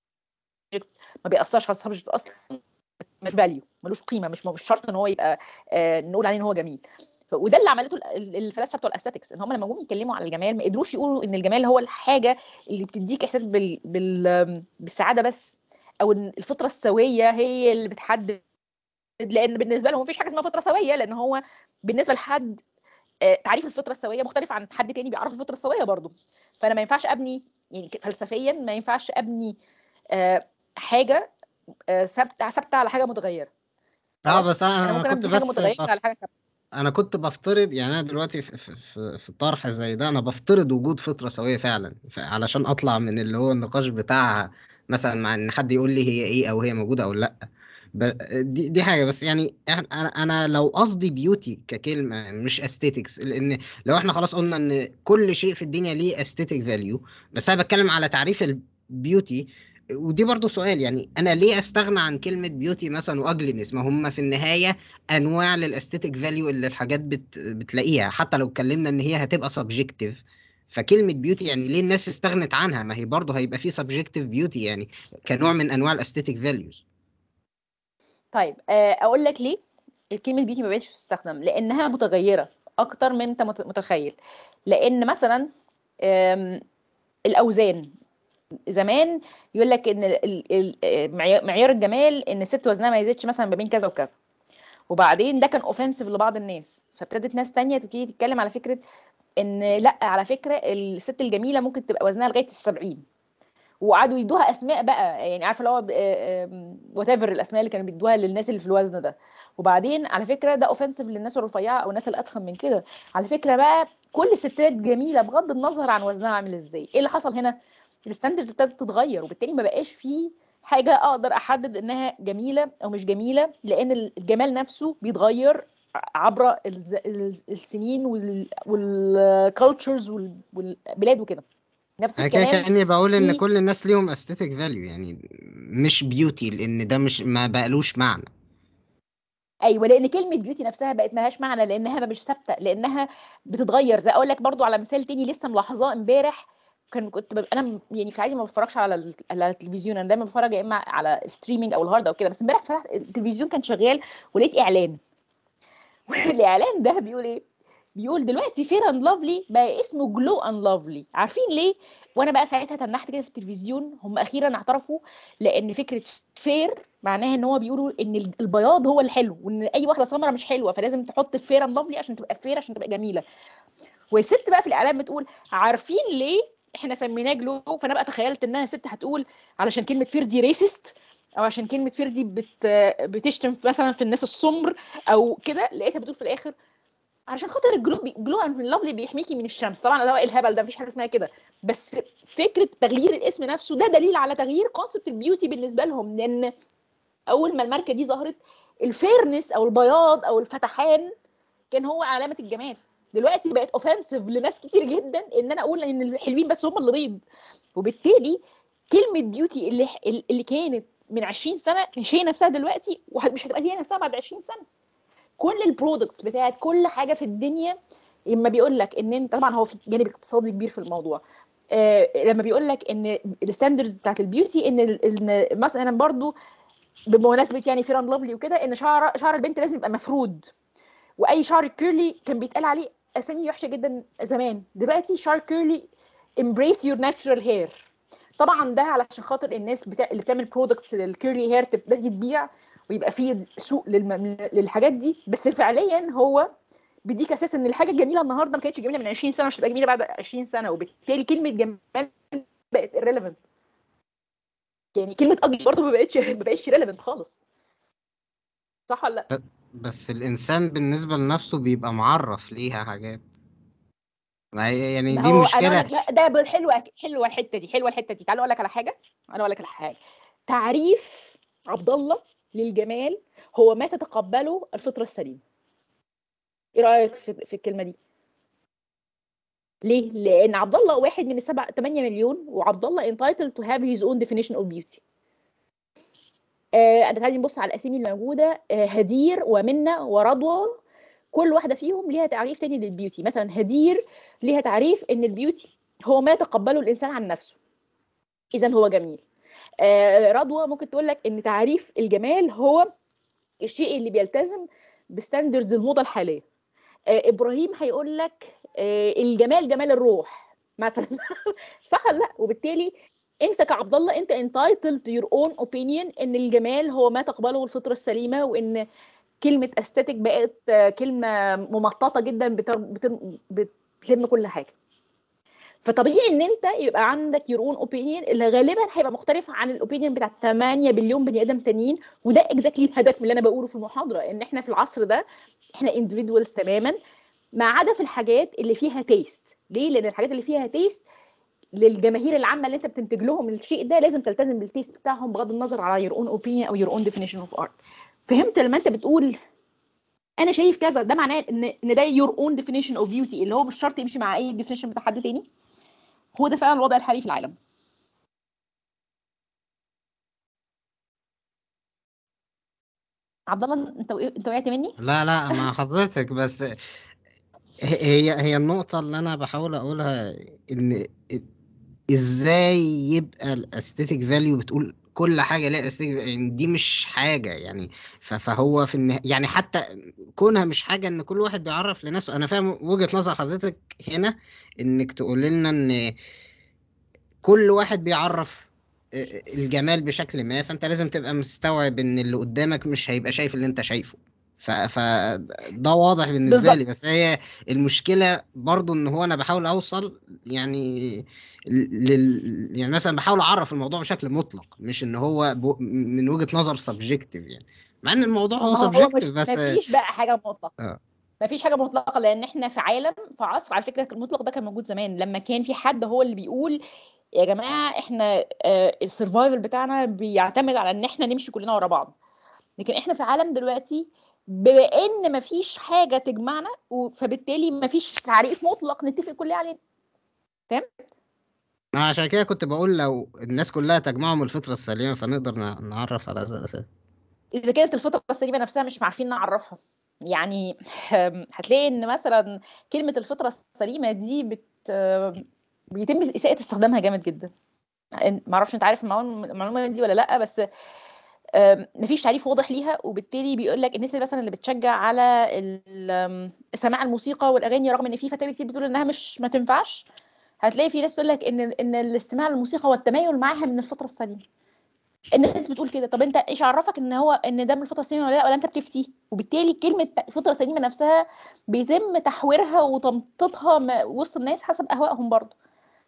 ما بيأثرش على السبجكت اصلا مش فاليو ملوش قيمه مش مش شرط ان هو يبقى آه نقول عليه ان هو جميل ف- وده اللي عملته ال- ال- الفلاسفه بتوع الاستاتكس ان هم لما جم يتكلموا على الجمال ما قدروش يقولوا ان الجمال هو الحاجه اللي بتديك احساس بال... بال... بالسعاده بس او ان الفطره السويه هي اللي بتحدد لان بالنسبه لهم مفيش حاجه اسمها فطره سويه لان هو بالنسبه لحد آه، تعريف الفطره السويه مختلف عن حد تاني بيعرف الفطره السويه برضه فانا ما ينفعش ابني يعني ك- فلسفيا ما ينفعش ابني آه، حاجه آه، ثابته ثابته على حاجه متغيره اه خلاص بس انا انا ممكن كنت ابني حاجه بس متغيره بف... على حاجه ثابته انا كنت بفترض يعني انا دلوقتي في في في, في طرح زي ده انا بفترض وجود فطره سويه فعلا ف- علشان اطلع من اللي هو النقاش بتاع مثلا مع ان حد يقول لي هي ايه او هي موجوده او لا ب... دي دي حاجه بس يعني إحنا- انا انا لو قصدي بيوتي ككلمه مش استيتكس لان لو احنا خلاص قلنا ان كل شيء في الدنيا ليه استيتيك فاليو بس انا بتكلم على تعريف البيوتي ودي برضو سؤال يعني انا ليه استغنى عن كلمه بيوتي مثلا واجلنس ما هم في النهايه انواع للاستيتيك فاليو اللي الحاجات بت... بتلاقيها حتى لو اتكلمنا ان هي هتبقى سبجكتيف فكلمة بيوتي يعني ليه الناس استغنت عنها ما هي برضه هيبقى في سبجكتيف بيوتي يعني كنوع من انواع الاستيتيك فاليوز طيب آه، اقول لك ليه الكلمه بيوتي ما بقتش تستخدم لانها متغيره اكتر من انت مت- متخيل لان مثلا آم، الاوزان زمان يقول لك ان ال- ال- ال- معيار معيار الجمال ان الست وزنها ما يزيدش مثلا ما بين كذا وكذا وبعدين ده كان اوفنسيف لبعض الناس فابتدت ناس تانية تبتدي تتكلم على فكره ان لا على فكره الست الجميله ممكن تبقى وزنها لغايه السبعين وقعدوا يدوها اسماء بقى يعني عارفه اللي هو وات ايفر الاسماء اللي كانوا بيدوها للناس اللي في الوزن ده وبعدين على فكره ده اوفنسيف للناس الرفيعه او الناس الاتخن من كده على فكره بقى كل الستات جميله بغض النظر عن وزنها عامل ازاي ايه اللي حصل هنا الستاندرز ابتدت تتغير وبالتالي ما بقاش فيه حاجه اقدر احدد انها جميله او مش جميله لان الجمال نفسه بيتغير عبر الز- الز- السنين والكالتشرز والبلاد وكده نفس انا كده الكلام كاني بقول ان في كل الناس ليهم استيتيك فاليو يعني مش بيوتي لان ده مش ما بقالوش معنى ايوه لان كلمه بيوتي نفسها بقت ملهاش معنى لانها مش ثابته لانها بتتغير زي اقول لك برضو على مثال تاني لسه ملاحظاه امبارح كان كنت ببقى انا م- يعني في العادي ما بتفرجش على ال- على التلفزيون انا دايما بتفرج يا اما على ستريمينج او الهارد او كده بس امبارح فتحت التلفزيون كان شغال ولقيت اعلان والاعلان ده بيقول ايه بيقول دلوقتي فير اند لافلي بقى اسمه جلو اند لافلي عارفين ليه وانا بقى ساعتها تنحت كده في التلفزيون هم اخيرا اعترفوا لان فكره فير معناها ان هو بيقولوا ان ال- البياض هو الحلو وان اي واحده سمراء مش حلوه فلازم تحط فير اند لافلي عشان تبقى فير عشان تبقى جميله والست بقى في الاعلان بتقول عارفين ليه احنا سميناه جلو فانا بقى تخيلت انها ست هتقول علشان كلمه فير دي ريسست او عشان كلمه فير دي بت بتشتم في- مثلا في الناس السمر او كده لقيتها بتقول في الاخر علشان خاطر الجلو بي... جلو اند لافلي بيحميكي من الشمس طبعا اللي هو إيه الهبل ده مفيش حاجه اسمها كده بس فكره تغيير الاسم نفسه ده دليل على تغيير كونسبت البيوتي بالنسبه لهم لان اول ما الماركه دي ظهرت الفيرنس او البياض او الفتحان كان هو علامه الجمال دلوقتي بقت اوفensive لناس كتير جدا ان انا اقول ان الحلوين بس هم اللي بيض وبالتالي كلمه بيوتي اللي اللي كانت من 20 سنه مش هي نفسها دلوقتي ومش هتبقى هي نفسها بعد 20 سنه كل البرودكتس بتاعت كل حاجه في الدنيا لما بيقول لك ان انت طبعا هو في جانب اقتصادي كبير في الموضوع آه لما بيقول لك ان الستاندردز بتاعت البيوتي ان ان مثلا برضو بمناسبه يعني فير اند لافلي وكده ان شعر شعر البنت لازم يبقى مفرود واي شعر كيرلي كان بيتقال عليه اسامي وحشه جدا زمان دلوقتي شعر كيرلي embrace your natural hair طبعا ده علشان خاطر الناس بتاع اللي بتعمل برودكتس للكيرلي هير تبتدي تبيع ويبقى فيه سوق للم... للحاجات دي بس فعليا هو بيديك اساس ان الحاجه الجميله النهارده ما كانتش جميله من 20 سنه مش هتبقى جميله بعد 20 سنه وبالتالي كلمه جمال بقت irrelevant يعني كلمه اجل برضه ما بقتش ما بقتش relevant خالص صح ولا لا؟ بس الانسان بالنسبه لنفسه بيبقى معرف ليها حاجات ما هي يعني ما دي هو انا مشكله أقول لك لا ده حلوه حلوه الحته دي حلوه الحته دي تعالوا اقول لك على حاجه انا اقول لك على حاجه تعريف عبد الله للجمال هو ما تتقبله الفطره السليمه ايه رايك في, في الكلمه دي ليه لان عبد الله واحد من السبع 8 مليون وعبد الله entitled to have his own definition of beauty آه تعالي نبص على الاسامي الموجوده آه هدير ومنى ورضوى كل واحده فيهم ليها تعريف تاني للبيوتي مثلا هدير ليها تعريف ان البيوتي هو ما يتقبله الانسان عن نفسه اذا هو جميل آه رضوى ممكن تقول لك ان تعريف الجمال هو الشيء اللي بيلتزم بستاندردز الموضه الحاليه آه ابراهيم هيقول لك آه الجمال جمال الروح مثلا صح ولا لا وبالتالي انت كعبد الله انت entitled to your own opinion ان الجمال هو ما تقبله الفطره السليمه وان كلمه استاتيك بقت كلمه ممططه جدا بتر... بتر... بتلم كل حاجه فطبيعي ان انت يبقى عندك يور اون اوبينيون اللي غالبا هيبقى مختلف عن الاوبينيون بتاع 8 بليون بني ادم تانيين وده اكزاكتلي الهدف من اللي انا بقوله في المحاضره ان احنا في العصر ده احنا individuals تماما ما عدا في الحاجات اللي فيها تيست ليه لان الحاجات اللي فيها تيست للجماهير العامه اللي انت بتنتج لهم الشيء ده لازم تلتزم بالتيست بتاعهم بغض النظر على يور اون اوبينيون او يور اون ديفينيشن اوف ارت فهمت لما انت بتقول انا شايف كذا ده معناه ان ان ده يور اون ديفينيشن اوف بيوتي اللي هو مش شرط يمشي مع اي ديفينيشن بتاع حد تاني هو ده فعلا الوضع الحالي في العالم عبد الله انت انت وقعت مني لا لا مع حضرتك بس هي هي النقطة اللي أنا بحاول أقولها إن إزاي يبقى الأستيتيك فاليو بتقول كل حاجة ليها أستيتيك يعني دي مش حاجة يعني فهو في النها... يعني حتى كونها مش حاجة إن كل واحد بيعرف لنفسه أنا فاهم وجهة نظر حضرتك هنا إنك تقول لنا إن كل واحد بيعرف الجمال بشكل ما فأنت لازم تبقى مستوعب إن اللي قدامك مش هيبقى شايف اللي أنت شايفه ف... فده واضح بالنسبه بالزبط. لي بس هي المشكله برضو ان هو انا بحاول اوصل يعني لل... يعني مثلا بحاول اعرف الموضوع بشكل مطلق مش ان هو ب... من وجهه نظر سبجكتيف يعني مع ان الموضوع هو سبجكتيف بس مفيش بقى حاجه مطلقه آه. مفيش حاجه مطلقه لان احنا في عالم في عصر على فكره المطلق ده كان موجود زمان لما كان في حد هو اللي بيقول يا جماعه احنا آه السرفايفل بتاعنا بيعتمد على ان احنا نمشي كلنا ورا بعض لكن احنا في عالم دلوقتي بما ان مفيش حاجه تجمعنا فبالتالي مفيش تعريف مطلق نتفق كلنا عليه فاهم عشان كده كنت بقول لو الناس كلها تجمعهم الفطره السليمه فنقدر نعرف على هذا الاساس اذا كانت الفطره السليمه نفسها مش عارفين نعرفها يعني هتلاقي ان مثلا كلمه الفطره السليمه دي بت بيتم اساءه استخدامها جامد جدا ما اعرفش انت عارف المعلومه دي ولا لا بس مفيش تعريف واضح ليها وبالتالي بيقول لك الناس اللي مثلا اللي بتشجع على سماع الموسيقى والاغاني رغم ان في فتاوى كتير بتقول انها مش ما تنفعش هتلاقي في ناس بتقول لك ان ان الاستماع للموسيقى والتمايل معاها من الفطره السليمه الناس بتقول كده طب انت ايش عرفك ان هو ان ده من الفطره السليمه ولا لا ولا انت بتفتي وبالتالي كلمه فطره سليمه نفسها بيتم تحويرها وتمطيطها وسط الناس حسب اهوائهم برضه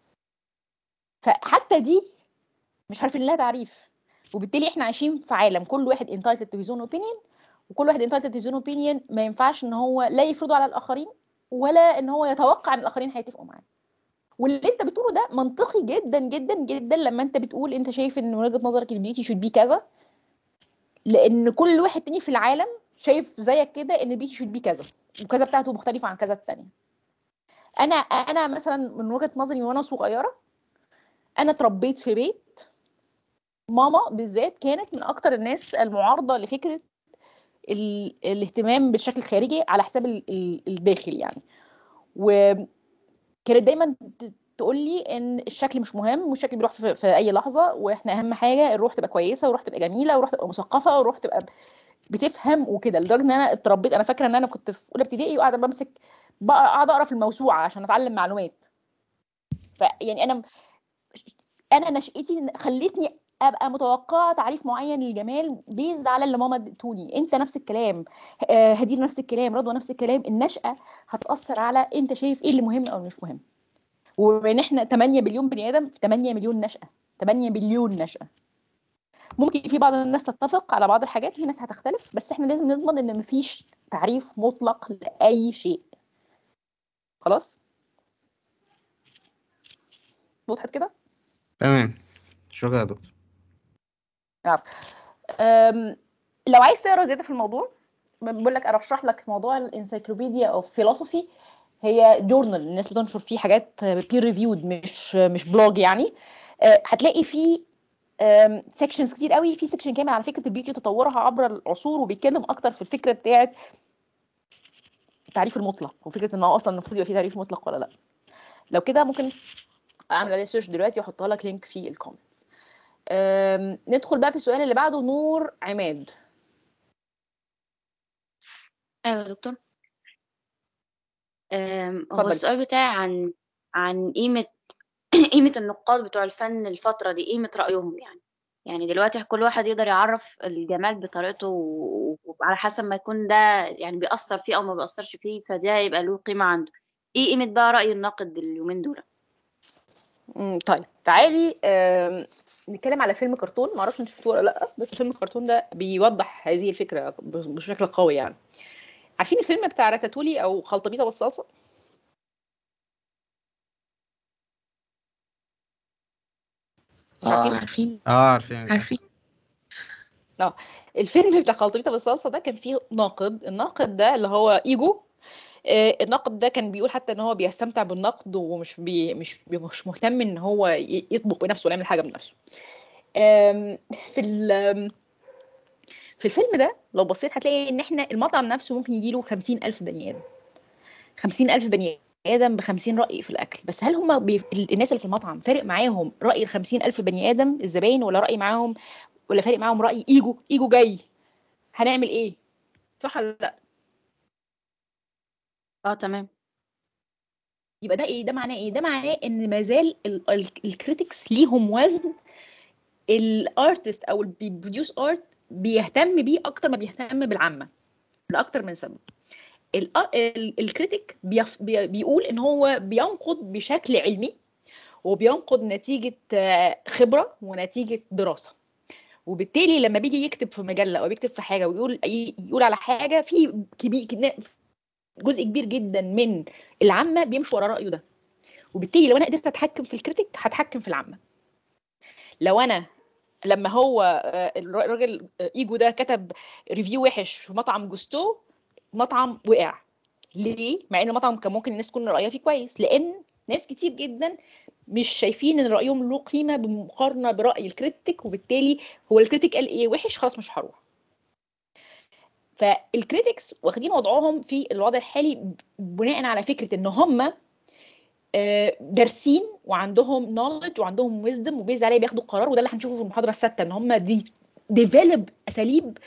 فحتى دي مش عارفين لها تعريف وبالتالي احنا عايشين في عالم كل واحد entitled to his own opinion وكل واحد entitled to his own opinion ما ينفعش ان هو لا يفرضه على الاخرين ولا ان هو يتوقع ان الاخرين هيتفقوا معاه واللي انت بتقوله ده منطقي جدا جدا جدا لما انت بتقول انت شايف ان من وجهه نظرك البيوتي شود بي كذا لان كل واحد تاني في العالم شايف زيك كده ان البيوتي شود بي كذا وكذا بتاعته مختلفه عن كذا الثانيه انا انا مثلا من وجهه نظري وانا صغيره انا اتربيت في بيت ماما بالذات كانت من اكتر الناس المعارضه لفكره ال... الاهتمام بالشكل الخارجي على حساب ال... ال... الداخل يعني وكانت دايما ت- تقول لي ان الشكل مش مهم والشكل بيروح في, في اي لحظه واحنا اهم حاجه الروح تبقى كويسه والروح تبقى جميله والروح تبقى مثقفه والروح تبقى بتفهم وكده لدرجه ان انا اتربيت انا فاكره ان انا كنت في اولى ابتدائي وقاعده بمسك بقى قاعده اقرا في الموسوعه عشان اتعلم معلومات فيعني انا انا نشأتي خلتني ابقى متوقعه تعريف معين للجمال بيزد على اللي ماما ادتوني انت نفس الكلام آه، هدير نفس الكلام رضوى نفس الكلام النشأة هتأثر على انت شايف ايه اللي مهم او مش مهم وبما ان احنا 8 مليون بني ادم في 8 مليون نشأة 8 مليون نشأة ممكن في بعض الناس تتفق على بعض الحاجات في ناس هتختلف بس احنا لازم نضمن ان مفيش تعريف مطلق لأي شيء خلاص وضحت كده تمام شكرا يا دكتور أم، لو عايز تقرا زياده في الموضوع بقول لك ارشح لك موضوع الانسايكلوبيديا اوف فيلوسفي هي جورنال الناس بتنشر فيه حاجات بير ريفيود مش مش بلوج يعني أه، هتلاقي فيه سيكشنز كتير قوي في سيكشن كامل على فكره البيوتي وتطورها عبر العصور وبيتكلم اكتر في الفكره بتاعه التعريف المطلق وفكره ان هو اصلا المفروض يبقى في تعريف مطلق ولا لا لو كده ممكن اعمل عليه سيرش دلوقتي واحطها لك لينك في الكومنتس أم، ندخل بقى في السؤال اللي بعده نور عماد ايوه يا دكتور أم، هو اتفضل. السؤال بتاعي عن عن قيمة قيمة النقاد بتوع الفن الفترة دي قيمة رأيهم يعني يعني دلوقتي كل واحد يقدر يعرف الجمال بطريقته و- وعلى حسب ما يكون ده يعني بيأثر فيه أو ما بيأثرش فيه فده يبقى له قيمة عنده ايه قيمة بقى رأي الناقد اليومين دول مم، طيب تعالي آم، نتكلم على فيلم كرتون معرفش انت شفتوه ولا لا بس فيلم الكرتون ده بيوضح هذه الفكره ب- بشكل قوي يعني عارفين الفيلم بتاع راتاتولي او خلطبيطه بالصلصه اه عارفين؟ عارفين اه عارفين عارفين الفيلم بتاع خلطبيطه بالصلصه ده كان فيه ناقد الناقد ده اللي هو ايجو آه، الناقد ده كان بيقول حتى ان هو بيستمتع بالنقد ومش بي مش بي مش مهتم ان هو ي- يطبخ بنفسه ولا يعمل حاجه بنفسه آم، في ال- في الفيلم ده لو بصيت هتلاقي ان احنا المطعم نفسه ممكن يجيله خمسين ألف بني آدم خمسين ألف بني آدم بخمسين رأي في الأكل بس هل هم بي... الناس اللي في المطعم فارق معاهم رأي الخمسين ألف بني آدم الزباين ولا رأي معاهم ولا فارق معاهم رأي إيجو إيجو جاي هنعمل إيه صح ولا لا اه تمام يبقى ده ايه ده معناه ايه ده معناه ان ما زال الكريتكس ليهم وزن الارتست او اللي بيبروديوس ارت بيهتم بيه اكتر ما بيهتم بالعامه لاكتر من سبب الكريتيك بيقول ان هو بينقد بشكل علمي وبينقد نتيجه آه، خبره ونتيجه دراسه وبالتالي لما بيجي يكتب في مجله او بيكتب في حاجه ويقول يقول على حاجه في كبير جزء كبير جدا من العامه بيمشي ورا رايه ده وبالتالي لو انا قدرت اتحكم في الكريتيك هتحكم في العامه لو انا لما هو آه، الراجل آه، ايجو ده كتب ريفيو وحش في مطعم جوستو مطعم وقع ليه مع ان المطعم كان ممكن الناس تكون رايها فيه كويس لان ناس كتير جدا مش شايفين ان رايهم له قيمه بالمقارنه براي الكريتيك وبالتالي هو الكريتيك قال ايه وحش خلاص مش هروح فالكريتكس واخدين وضعهم في الوضع الحالي بناء على فكره ان هم آه، دارسين وعندهم نولج وعندهم ويزدم وبيز عليه بياخدوا قرار وده اللي هنشوفه في المحاضره السادسه ان هم دي ديفلوب اساليب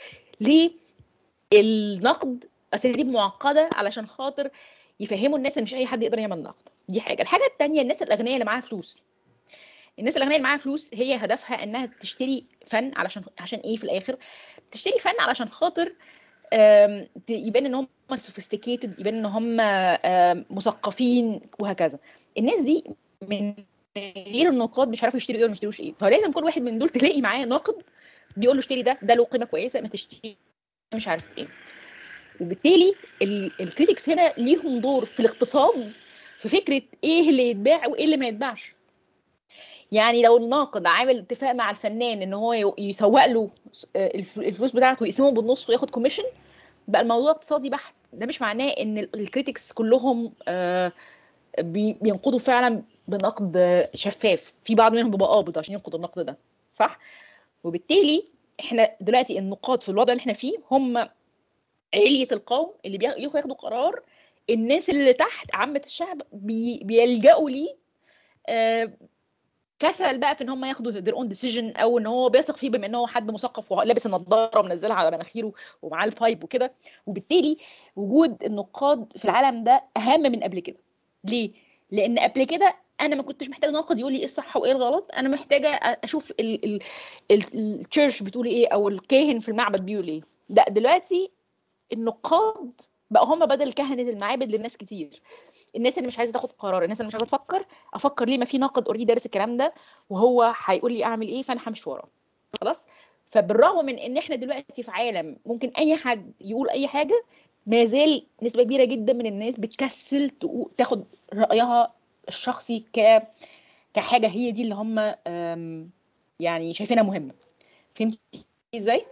للنقد اساليب معقده علشان خاطر يفهموا الناس ان مش اي حد يقدر يعمل نقد دي حاجه الحاجه الثانيه الناس الاغنياء اللي معاها فلوس الناس الاغنياء اللي معاها فلوس هي هدفها انها تشتري فن علشان عشان ايه في الاخر تشتري فن علشان خاطر آم، ت- يبان ان هم سوفيستيكيتد يبان ان هم آم، مثقفين وهكذا الناس دي من غير النقاد مش عارفوا يشتروا ايه ولا ما يشتروش ايه فلازم كل واحد من دول تلاقي معاه ناقد بيقول له اشتري ده ده له قيمه كويسه ما تشتري مش عارف ايه وبالتالي الكريتكس هنا ليهم دور في الاقتصاد في فكره ايه اللي يتباع وايه اللي ما يتباعش يعني لو الناقد عامل اتفاق مع الفنان ان هو ي- يسوق له س- آه، الف- الفلوس بتاعته ويقسمهم بالنص وياخد كوميشن بقى الموضوع اقتصادي بحت ده مش معناه ان ال- الكريتكس كلهم آه، بي- بينقدوا فعلا بنقد آه، شفاف في بعض منهم بيبقى قابض عشان ينقد النقد ده صح وبالتالي احنا دلوقتي النقاد في الوضع اللي احنا فيه هم علية القوم اللي بياخدوا ياخدوا قرار الناس اللي تحت عامة الشعب بي بيلجأوا ليه آه، كسل بقى في ان هم ياخدوا their own decision او ان هو بيثق فيه بما ان هو حد مثقف ولابس النضاره ومنزلها على مناخيره ومعاه الفايب وكده وبالتالي وجود النقاد في العالم ده اهم من قبل كده ليه لان قبل كده انا ما كنتش محتاجه ناقد يقول لي ايه الصح وايه الغلط انا محتاجه اشوف التشيرش بتقول ايه او الكاهن في المعبد بيقول ايه لا دلوقتي النقاد بقى هم بدل كهنه المعابد للناس كتير الناس اللي مش عايزه تاخد قرار الناس اللي مش عايزه تفكر افكر ليه ما في ناقد اوريدي دارس الكلام ده وهو هيقول لي اعمل ايه فانا همشي وراه خلاص فبالرغم من ان احنا دلوقتي في عالم ممكن اي حد يقول اي حاجه ما زال نسبه كبيره جدا من الناس بتكسل تقو- تاخد رايها الشخصي ك كحاجه هي دي اللي هم أم، يعني شايفينها مهمه فهمتي ازاي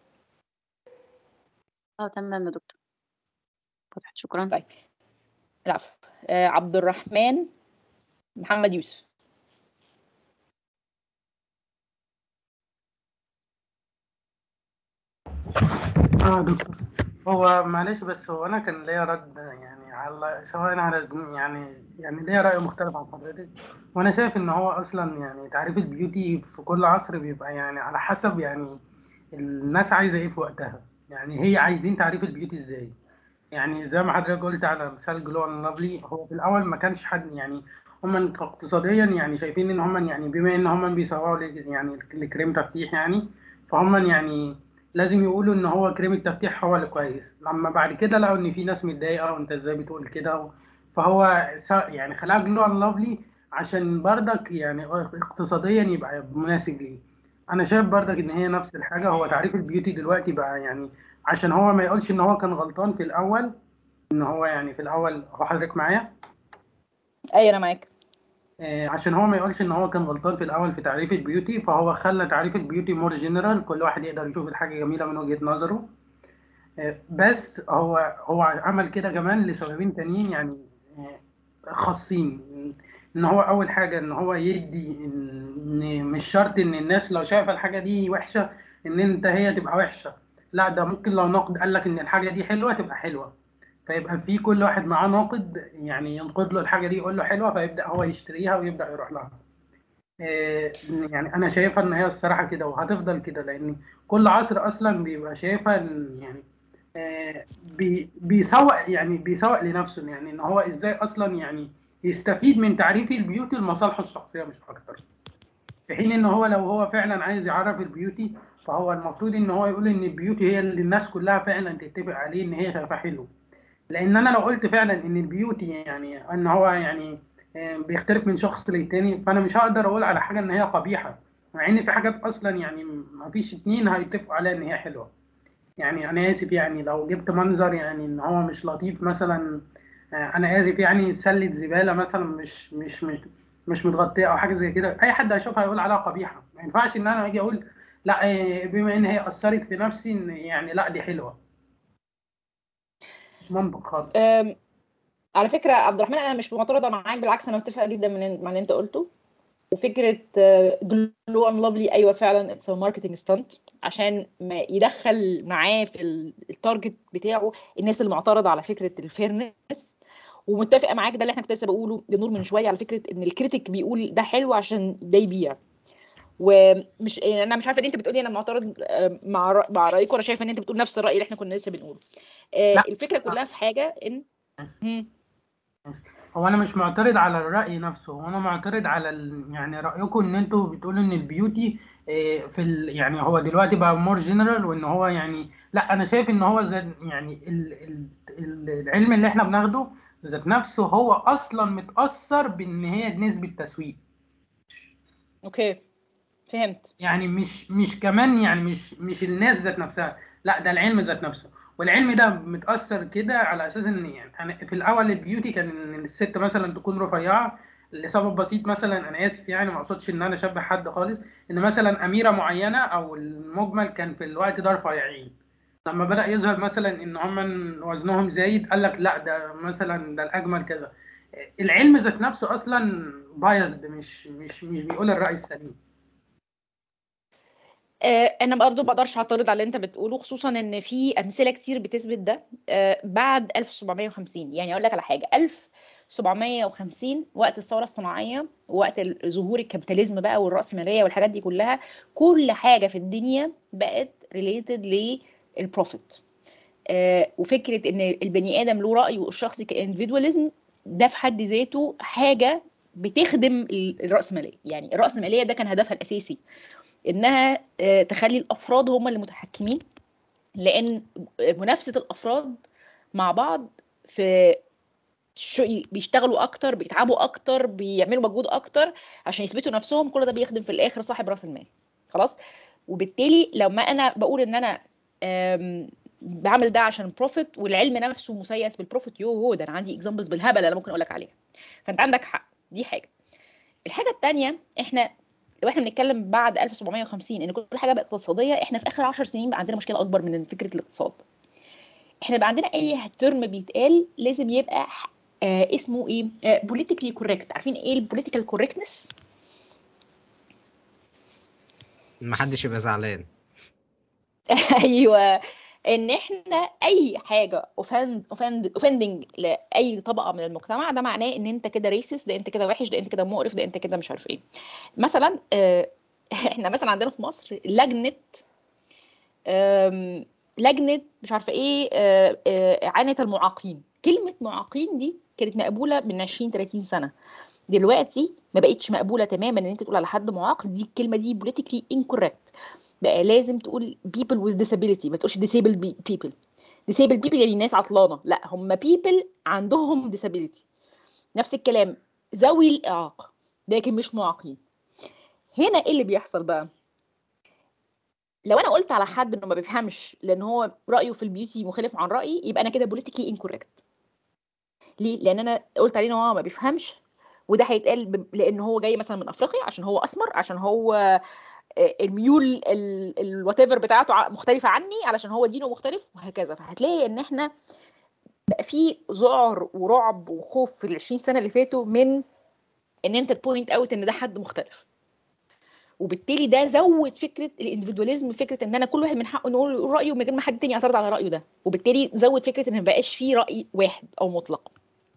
اه تمام يا دكتور فتحت شكرا طيب. العفو آه، عبد الرحمن محمد يوسف اه دكتور هو معلش بس هو انا كان ليا رد يعني على سواء على زم- يعني يعني ليا رأي مختلف عن حضرتك وانا شايف ان هو اصلا يعني تعريف البيوتي في كل عصر بيبقى يعني على حسب يعني الناس عايزه ايه في وقتها يعني هي عايزين تعريف البيوتي ازاي يعني زي ما حضرتك قلت على مثال جلو اند لافلي هو في الاول ما كانش حد يعني هم اقتصاديا يعني شايفين ان هم يعني بما ان هم بيسوقوا ل- يعني لكريم تفتيح يعني فهم يعني لازم يقولوا ان هو كريم التفتيح هو اللي كويس لما بعد كده لقوا ان في ناس متضايقه وانت ازاي بتقول كده فهو س- يعني خلاها جلو اند لافلي عشان برضك يعني اقتصاديا يبقى مناسب ليه انا شايف برضك ان هي نفس الحاجه هو تعريف البيوتي دلوقتي بقى يعني عشان هو ما يقولش ان هو كان غلطان في الاول ان هو يعني في الاول هو حضرتك معايا اي انا معاك آه، عشان هو ما يقولش ان هو كان غلطان في الاول في تعريف البيوتي فهو خلى تعريف البيوتي مور جنرال كل واحد يقدر يشوف الحاجه جميله من وجهه نظره آه، بس هو هو عمل كده كمان لسببين تانيين يعني آه، خاصين ان هو اول حاجه ان هو يدي ان مش شرط ان الناس لو شايفه الحاجه دي وحشه ان انت هي تبقى وحشه لا ده ممكن لو ناقد قال لك ان الحاجه دي حلوه تبقى حلوه فيبقى في كل واحد معاه ناقد يعني ينقد له الحاجه دي يقول له حلوه فيبدا هو يشتريها ويبدا يروح لها آه، يعني انا شايفها ان هي الصراحه كده وهتفضل كده لان كل عصر اصلا بيبقى شايفها ان يعني آه، بي- بيسوق يعني بيسوق لنفسه يعني ان هو ازاي اصلا يعني يستفيد من تعريف البيوتي لمصالحه الشخصيه مش اكتر في حين ان هو لو هو فعلا عايز يعرف البيوتي فهو المفروض ان هو يقول ان البيوتي هي اللي الناس كلها فعلا تتفق عليه ان هي شايفاه حلو لان انا لو قلت فعلا ان البيوتي يعني ان هو يعني آه، بيختلف من شخص للتاني فانا مش هقدر اقول على حاجه ان هي قبيحه مع ان في حاجات اصلا يعني ما فيش اتنين هيتفقوا عليها ان هي حلوه يعني انا اسف يعني لو جبت منظر يعني ان هو مش لطيف مثلا آه، انا اسف يعني سله زباله مثلا مش مش مش مش متغطيه او حاجه زي كده اي حد هيشوفها هيقول عليها قبيحه ما ينفعش ان انا اجي اقول لا آه، بما ان هي اثرت في نفسي ان يعني لا دي حلوه مش منطق خالص أم، على فكره عبد الرحمن انا مش معترضه معاك بالعكس انا متفقه جدا من مع اللي انت قلته وفكره جلو ان لافلي ايوه فعلا اتس ماركتنج ستانت عشان ما يدخل معاه في ال- التارجت بتاعه الناس اللي معترضه على فكره الفيرنس ومتفقه معاك ده اللي احنا كنت لسه بقوله لنور من شويه على فكره ان الكريتيك بيقول ده حلو عشان ده يبيع ومش يعني انا مش عارفه ان انت بتقولي انا معترض آه، مع رأ- مع رايك وانا شايفه ان انت بتقول نفس الراي اللي احنا كنا لسه بنقوله آه، لا. الفكره كلها في حاجه ان مم. هو انا مش معترض على الرأي نفسه هو انا معترض على ال... يعني رأيكم ان انتوا بتقولوا ان البيوتي آه، في ال... يعني هو دلوقتي بقى مور جنرال وان هو يعني لا انا شايف ان هو زي يعني ال... ال... ال- العلم اللي احنا بناخده ذات نفسه هو اصلا متأثر بان هي نسبة تسويق اوكي فهمت يعني مش مش كمان يعني مش مش الناس ذات نفسها لا ده العلم ذات نفسه والعلم ده متأثر كده على اساس ان يعني أنا في الاول البيوتي كان ان الست مثلا تكون رفيعه لسبب بسيط مثلا انا اسف يعني ما اقصدش ان انا اشبه حد خالص ان مثلا اميره معينه او المجمل كان في الوقت ده رفيعين لما بدأ يظهر مثلا ان هم وزنهم زايد قال لك لا ده مثلا ده الاجمل كذا العلم ذات نفسه اصلا بايظد مش مش مش بيقول الرأي السليم آه، انا برضه ما اقدرش اعترض على اللي انت بتقوله خصوصا ان في امثله كتير بتثبت ده آه، بعد 1750 يعني اقول لك على حاجه 1750 وقت الثوره الصناعيه وقت ال- ظهور الكابيتاليزم بقى والراسماليه والحاجات دي كلها كل حاجه في الدنيا بقت ريليتد للبروفيت آه، وفكره ان البني ادم له رايه الشخصي كاندفيدواليزم ده في حد ذاته حاجه بتخدم ال- الراسماليه يعني الراسماليه ده كان هدفها الاساسي انها آه، تخلي الافراد هم اللي متحكمين لان منافسه الافراد مع بعض في شو بيشتغلوا اكتر بيتعبوا اكتر بيعملوا مجهود اكتر عشان يثبتوا نفسهم كل ده بيخدم في الاخر صاحب راس المال خلاص وبالتالي لو ما انا بقول ان انا آم، بعمل ده عشان بروفيت والعلم نفسه مسيس بالبروفيت يو هو ده انا عندي اكزامبلز بالهبل انا ممكن اقول لك عليها فانت عندك حق دي حاجه الحاجه الثانيه احنا لو احنا بنتكلم بعد 1750 ان كل حاجه بقت اقتصاديه احنا في اخر 10 سنين بقى عندنا مشكله اكبر من فكره الاقتصاد احنا بقى عندنا اي ترم بيتقال لازم يبقى آه اسمه ايه بوليتيكلي كوريكت عارفين ايه البوليتيكال كوريكتنس ما حدش يبقى زعلان ايوه ان احنا اي حاجه اوفند اوفند اوفندنج لاي طبقه من المجتمع ده معناه ان انت كده ريسس ده انت كده وحش ده انت كده مقرف ده انت كده مش عارف ايه مثلا آه، احنا مثلا عندنا في مصر لجنه آم، لجنه مش عارفه ايه آه، آه، اعانه المعاقين كلمه معاقين دي كانت مقبوله من 20 30 سنه دلوقتي ما بقتش مقبوله تماما ان انت تقول على حد معاق دي الكلمه دي politically incorrect بقى لازم تقول people with disability ما تقولش disabled be- people disabled people يعني ناس عطلانه لا هم people عندهم disability نفس الكلام ذوي الاعاقه لكن مش معاقين هنا ايه اللي بيحصل بقى لو انا قلت على حد انه ما بيفهمش لان هو رايه في البيوتي مختلف عن رايي يبقى انا كده politically incorrect ليه لان انا قلت عليه ان هو ما بيفهمش وده هيتقال ب- لان هو جاي مثلا من افريقيا عشان هو اسمر عشان هو آه، الميول الوات ايفر بتاعته ع- مختلفه عني علشان هو دينه مختلف وهكذا فهتلاقي ان احنا بقى في ذعر ورعب وخوف في ال 20 سنه اللي فاتوا من ان انت تبوينت اوت ان ده حد مختلف وبالتالي ده زود فكره الاندفيدواليزم فكره ان انا كل واحد من حقه انه يقول رايه من غير ما حد تاني يعترض على رايه ده وبالتالي زود فكره ان ما بقاش فيه راي واحد او مطلق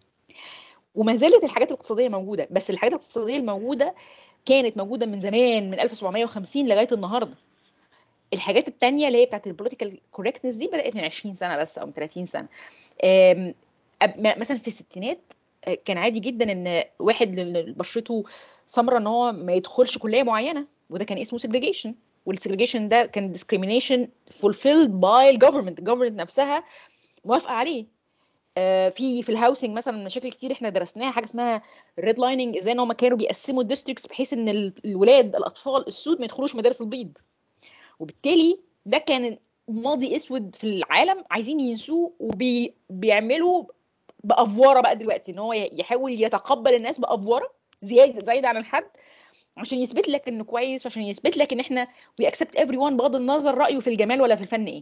وما زالت الحاجات الاقتصاديه موجوده بس الحاجات الاقتصاديه الموجوده كانت موجوده من زمان من 1750 لغايه النهارده الحاجات التانية اللي هي بتاعت البوليتيكال كوركتنس دي بدأت من 20 سنة بس أو من 30 سنة آم، أب- م- مثلا في الستينات آه، كان عادي جدا ان واحد اللي بشرته سمراء ان هو ما يدخلش كلية معينة وده كان اسمه segregation والسجريجيشن ده كان discrimination fulfilled by الجفرمنت الجفرمنت نفسها موافقة عليه آه، في في الهاوسنج مثلا مشاكل كتير احنا درسناها حاجه اسمها ريد لايننج ازاي ان هم كانوا بيقسموا الديستريكتس بحيث ان ال- الولاد الاطفال السود ما يدخلوش مدارس البيض وبالتالي ده كان ماضي اسود في العالم عايزين ينسوه وبيعملوا بافوره بقى دلوقتي ان هو ي- يحاول يتقبل الناس بافوره زياده زايده عن الحد عشان يثبت لك انه كويس وعشان يثبت لك ان احنا وي اكسبت ايفري ون بغض النظر رايه في الجمال ولا في الفن ايه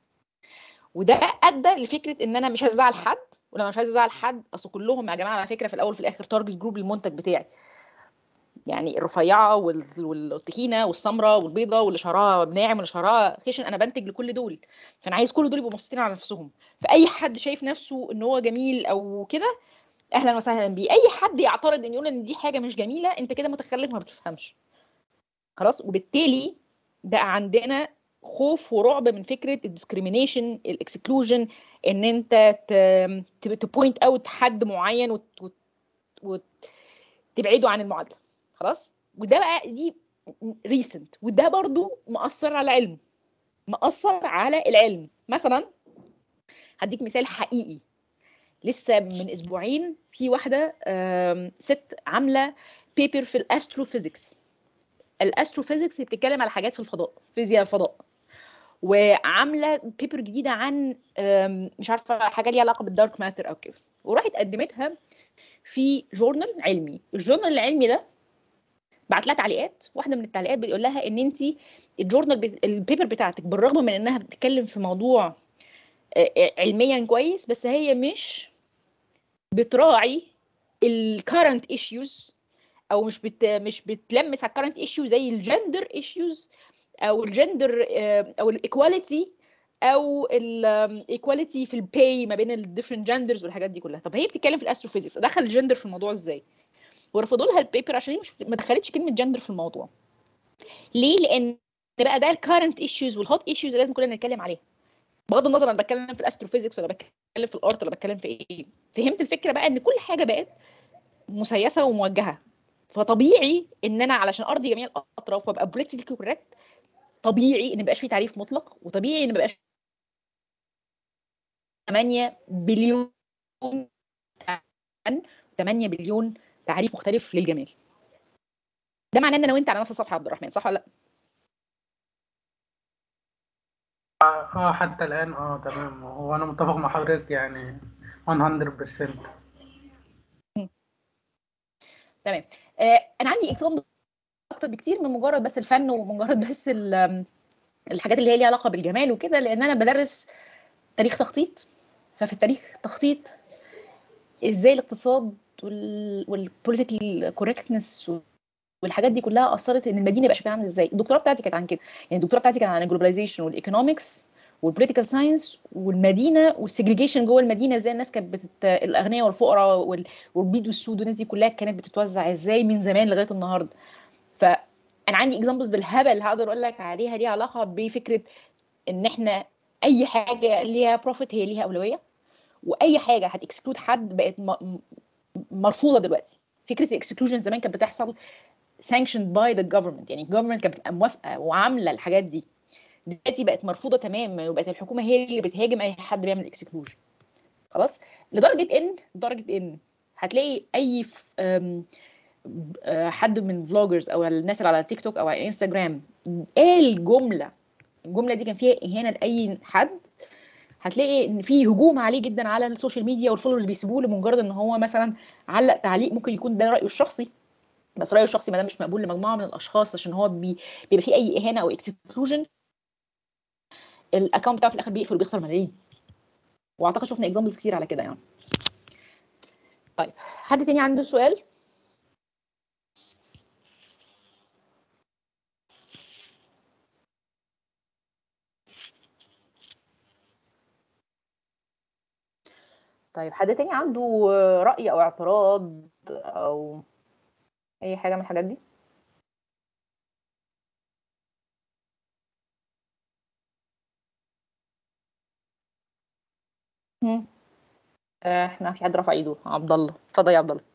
وده ادى لفكره ان انا مش هزعل حد ولما مش عايز ازعل حد اصل كلهم يا جماعه على فكره في الاول وفي الاخر تارجت جروب للمنتج بتاعي يعني الرفيعه وال- والتخينه والسمراء والبيضه واللي شعرها ناعم واللي شعرها خشن انا بنتج لكل دول فانا عايز كل دول يبقوا مبسوطين على نفسهم فاي حد شايف نفسه ان هو جميل او كده اهلا وسهلا بيه اي حد يعترض ان يقول ان دي حاجه مش جميله انت كده متخلف ما بتفهمش خلاص وبالتالي بقى عندنا خوف ورعب من فكره الديسكريميشن الاكسكلوجن ان انت تبوينت اوت حد معين وت- وت- وتبعده عن المعادله خلاص وده بقى دي ريسنت وده برضو مأثر على العلم مأثر على العلم مثلا هديك مثال حقيقي لسه من اسبوعين في واحده آم، ست عامله بيبر في الاستروفيزيكس الاستروفيزيكس بتتكلم على حاجات في الفضاء فيزياء الفضاء وعامله بيبر جديده عن آم، مش عارفه حاجه ليها علاقه بالدارك ماتر او كده وراحت قدمتها في جورنال علمي الجورنال العلمي ده بعت لها تعليقات واحده من التعليقات بيقول لها ان انت الجورنال بت- البيبر بتاعتك بالرغم من انها بتتكلم في موضوع آه، آه، علميا كويس بس هي مش بتراعي الكارنت ايشوز او مش بت مش بتلمس على الكارنت ايشو زي الجندر ايشوز او الجندر او الايكواليتي او الايكواليتي في الباي ما بين الديفرنت جندرز والحاجات دي كلها طب هي بتتكلم في الاستروفيزيكس دخل الجندر في الموضوع ازاي ورفضوا لها البيبر عشان هي مش ما دخلتش كلمه جندر في الموضوع ليه لان بقى ده الكارنت ايشوز والهوت ايشوز لازم كلنا نتكلم عليها بغض النظر انا بتكلم في الاستروفيزيكس ولا بتكلم في الارت ولا بتكلم في ايه فهمت الفكره بقى ان كل حاجه بقت مسيسه وموجهه فطبيعي ان انا علشان ارضي جميع الاطراف وابقى بوليتيكلي كوريكت طبيعي ان ما يبقاش في تعريف مطلق وطبيعي ان ما يبقاش 8 بليون 8 بليون تعريف مختلف للجمال ده معناه ان انا وانت على نفس الصفحه يا عبد الرحمن صح ولا لا اه حتى الآن اه تمام هو أنا متفق مع حضرتك يعني 100% تمام آه انا عندي اكزامبل اكتر بكتير من مجرد بس الفن ومجرد بس الحاجات اللي هي ليها علاقه بالجمال وكده لان انا بدرس تاريخ تخطيط ففي التاريخ تخطيط ازاي الاقتصاد والبوليتيكال كوركتنس والحاجات دي كلها اثرت ان المدينه يبقى شكلها عامل ازاي الدكتوراه بتاعتي كانت عن كده يعني الدكتوراه بتاعتي كانت عن الجلوبلايزيشن والايكونومكس والبوليتيكال ساينس والمدينه والسيجريجيشن جوه المدينه ازاي الناس كانت بتت... الاغنياء والفقراء وال... والبيض والسود والناس دي كلها كانت بتتوزع ازاي من زمان لغايه النهارده فانا عندي اكزامبلز بالهبل هقدر اقول لك عليها ليها علاقه بفكره ان احنا اي حاجه ليها بروفيت هي ليها اولويه واي حاجه هتكسكلود حد بقت م... مرفوضه دلوقتي فكره الاكسكلوجن زمان كانت بتحصل sanctioned by the government يعني الجفرمنت كانت بتبقى موافقه وعامله الحاجات دي دلوقتي بقت مرفوضه تماما وبقت الحكومه هي اللي بتهاجم اي حد بيعمل اكسكلوجن خلاص لدرجه ان لدرجه ان هتلاقي اي ف... حد من فلوجرز او الناس اللي على تيك توك او على انستجرام قال جمله الجمله دي كان فيها اهانه لاي حد هتلاقي ان في هجوم عليه جدا على السوشيال ميديا والفولورز بيسيبوه لمجرد ان هو مثلا علق تعليق ممكن يكون ده رايه الشخصي بس رايه الشخصي ما دام مش مقبول لمجموعه من الاشخاص عشان هو بي... بيبقى فيه اي اهانه او اكسكلوجن الاكونت بتاعه في الاخر بيقفل وبيخسر ملايين واعتقد شفنا اكزامبلز كتير على كده يعني طيب حد تاني عنده سؤال طيب حد تاني عنده رأي أو اعتراض أو أي حاجة من الحاجات دي؟ مم. احنا في حد رفع ايده عبد الله اتفضل يا عبد الله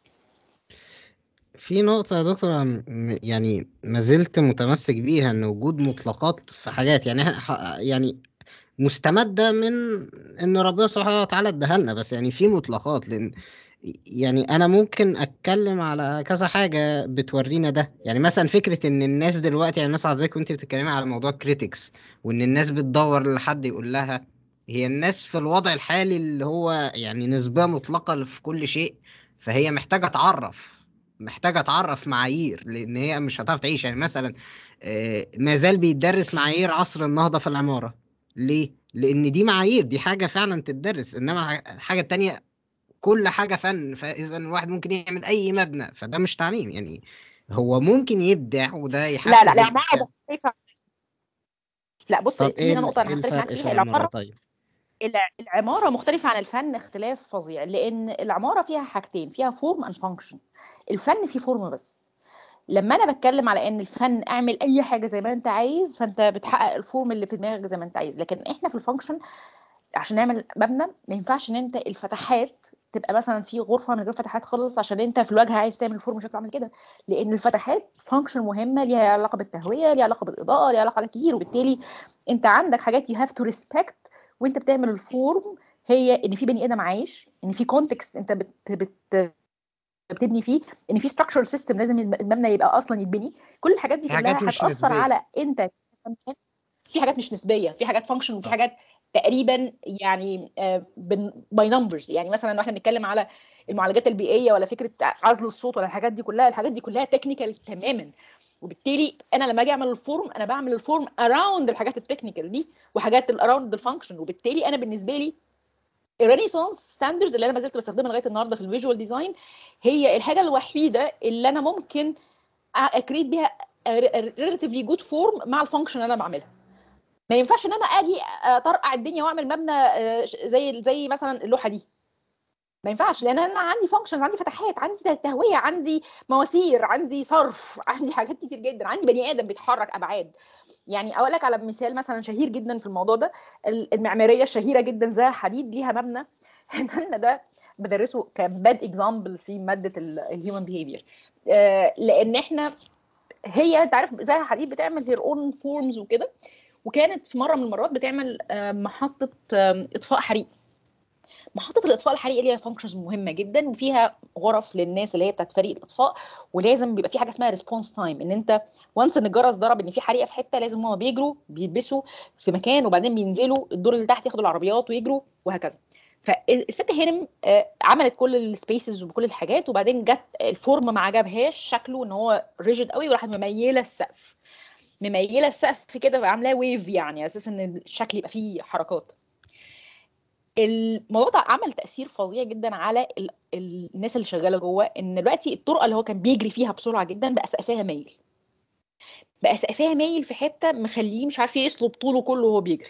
في نقطة يا دكتور م- يعني ما زلت متمسك بيها ان وجود مطلقات في حاجات يعني ح- يعني مستمدة من ان ربنا سبحانه وتعالى اداها لنا بس يعني في مطلقات لان يعني انا ممكن اتكلم على كذا حاجة بتورينا ده يعني مثلا فكرة ان الناس دلوقتي يعني مثلا حضرتك وانت بتتكلمي على موضوع كريتكس وان الناس بتدور لحد يقول لها هي الناس في الوضع الحالي اللي هو يعني نسبة مطلقة في كل شيء فهي محتاجة تعرف محتاجة تعرف معايير لأن هي مش هتعرف تعيش يعني مثلا آه، ما زال بيدرس معايير عصر النهضة في العمارة ليه؟ لأن دي معايير دي حاجة فعلا تدرس إنما الح- الحاجة التانية كل حاجة فن فإذا الواحد ممكن يعمل أي مبنى فده مش تعليم يعني هو ممكن يبدع وده يحفز لا لا لا الإبداع. العمارة مختلفة لا بص طب في إيه هنا ال- نقطة أنا إيه هختلف معاك الفرق في فيها العمارة العمارة طيب؟ الع- العمارة مختلفة عن الفن اختلاف فظيع لأن العمارة فيها حاجتين فيها فورم اند فانكشن الفن فيه فورم بس لما انا بتكلم على ان الفن اعمل اي حاجه زي ما انت عايز فانت بتحقق الفورم اللي في دماغك زي ما انت عايز لكن احنا في الفانكشن عشان نعمل مبنى ما ينفعش ان انت الفتحات تبقى مثلا في غرفه من غير فتحات خالص عشان انت في الواجهه عايز تعمل فورم شكله عامل كده لان الفتحات فانكشن مهمه ليها علاقه بالتهويه ليها علاقه بالاضاءه ليها علاقه كتير وبالتالي انت عندك حاجات يو هاف تو ريسبكت وانت بتعمل الفورم هي ان في بني ادم عايش ان في كونتكست انت بت, بت بتبني فيه ان في ستراكشر سيستم لازم المبنى يبقى اصلا يتبني كل الحاجات دي في حاجات كلها مش هتاثر نسبية. على انت كفنان. في حاجات مش نسبيه في حاجات فانكشن وفي آه. حاجات تقريبا يعني باي نمبرز يعني مثلا لو احنا بنتكلم على المعالجات البيئيه ولا فكره عزل الصوت ولا الحاجات دي كلها الحاجات دي كلها تكنيكال تماما وبالتالي انا لما اجي اعمل الفورم انا بعمل الفورم اراوند الحاجات التكنيكال دي وحاجات اراوند الفانكشن وبالتالي انا بالنسبه لي الرينيسانس ستاندرز اللي انا ما زلت بستخدمها لغايه النهارده في الفيجوال ديزاين هي الحاجه الوحيده اللي انا ممكن اكريت بيها ريلاتيفلي جود فورم مع الفانكشن اللي انا بعملها ما ينفعش ان انا اجي اطرقع الدنيا واعمل مبنى آه، ش- زي زي مثلا اللوحه دي ما ينفعش لان انا عندي فانكشنز عندي فتحات عندي ته- تهويه عندي مواسير عندي صرف عندي حاجات كتير جدا عندي بني ادم بيتحرك ابعاد يعني اقول لك على مثال مثلا شهير جدا في الموضوع ده ال- المعماريه الشهيره جدا زي حديد ليها مبنى المبنى ده بدرسه كباد اكزامبل في ماده الهيومن بيهيفير لان احنا هي انت عارف زي حديد بتعمل هير اون فورمز وكده وكانت في مره من المرات بتعمل آه، محطه آم، اطفاء حريق محطه الاطفاء الحريقي ليها فانكشنز مهمه جدا وفيها غرف للناس اللي هي بتاعت فريق الاطفاء ولازم بيبقى في حاجه اسمها ريسبونس تايم ان انت وانس ان الجرس ضرب ان في حريقه في حته لازم هم بيجروا بيلبسوا في مكان وبعدين بينزلوا الدور اللي تحت ياخدوا العربيات ويجروا وهكذا فالست هانم آه، عملت كل السبيسز وكل الحاجات وبعدين جت الفورم ما عجبهاش شكله ان هو ريجيد قوي وراحت مميله السقف مميله السقف كده وعاملاه ويف يعني على اساس ان الشكل يبقى فيه حركات الموضوع ده عمل تاثير فظيع جدا على ال... ال- الناس اللي شغاله جوه ان دلوقتي الطرقه اللي هو كان بيجري فيها بسرعه جدا بقى سقفها مايل بقى سقفها مايل في حته مخليه مش عارف يسلب طوله كله وهو بيجري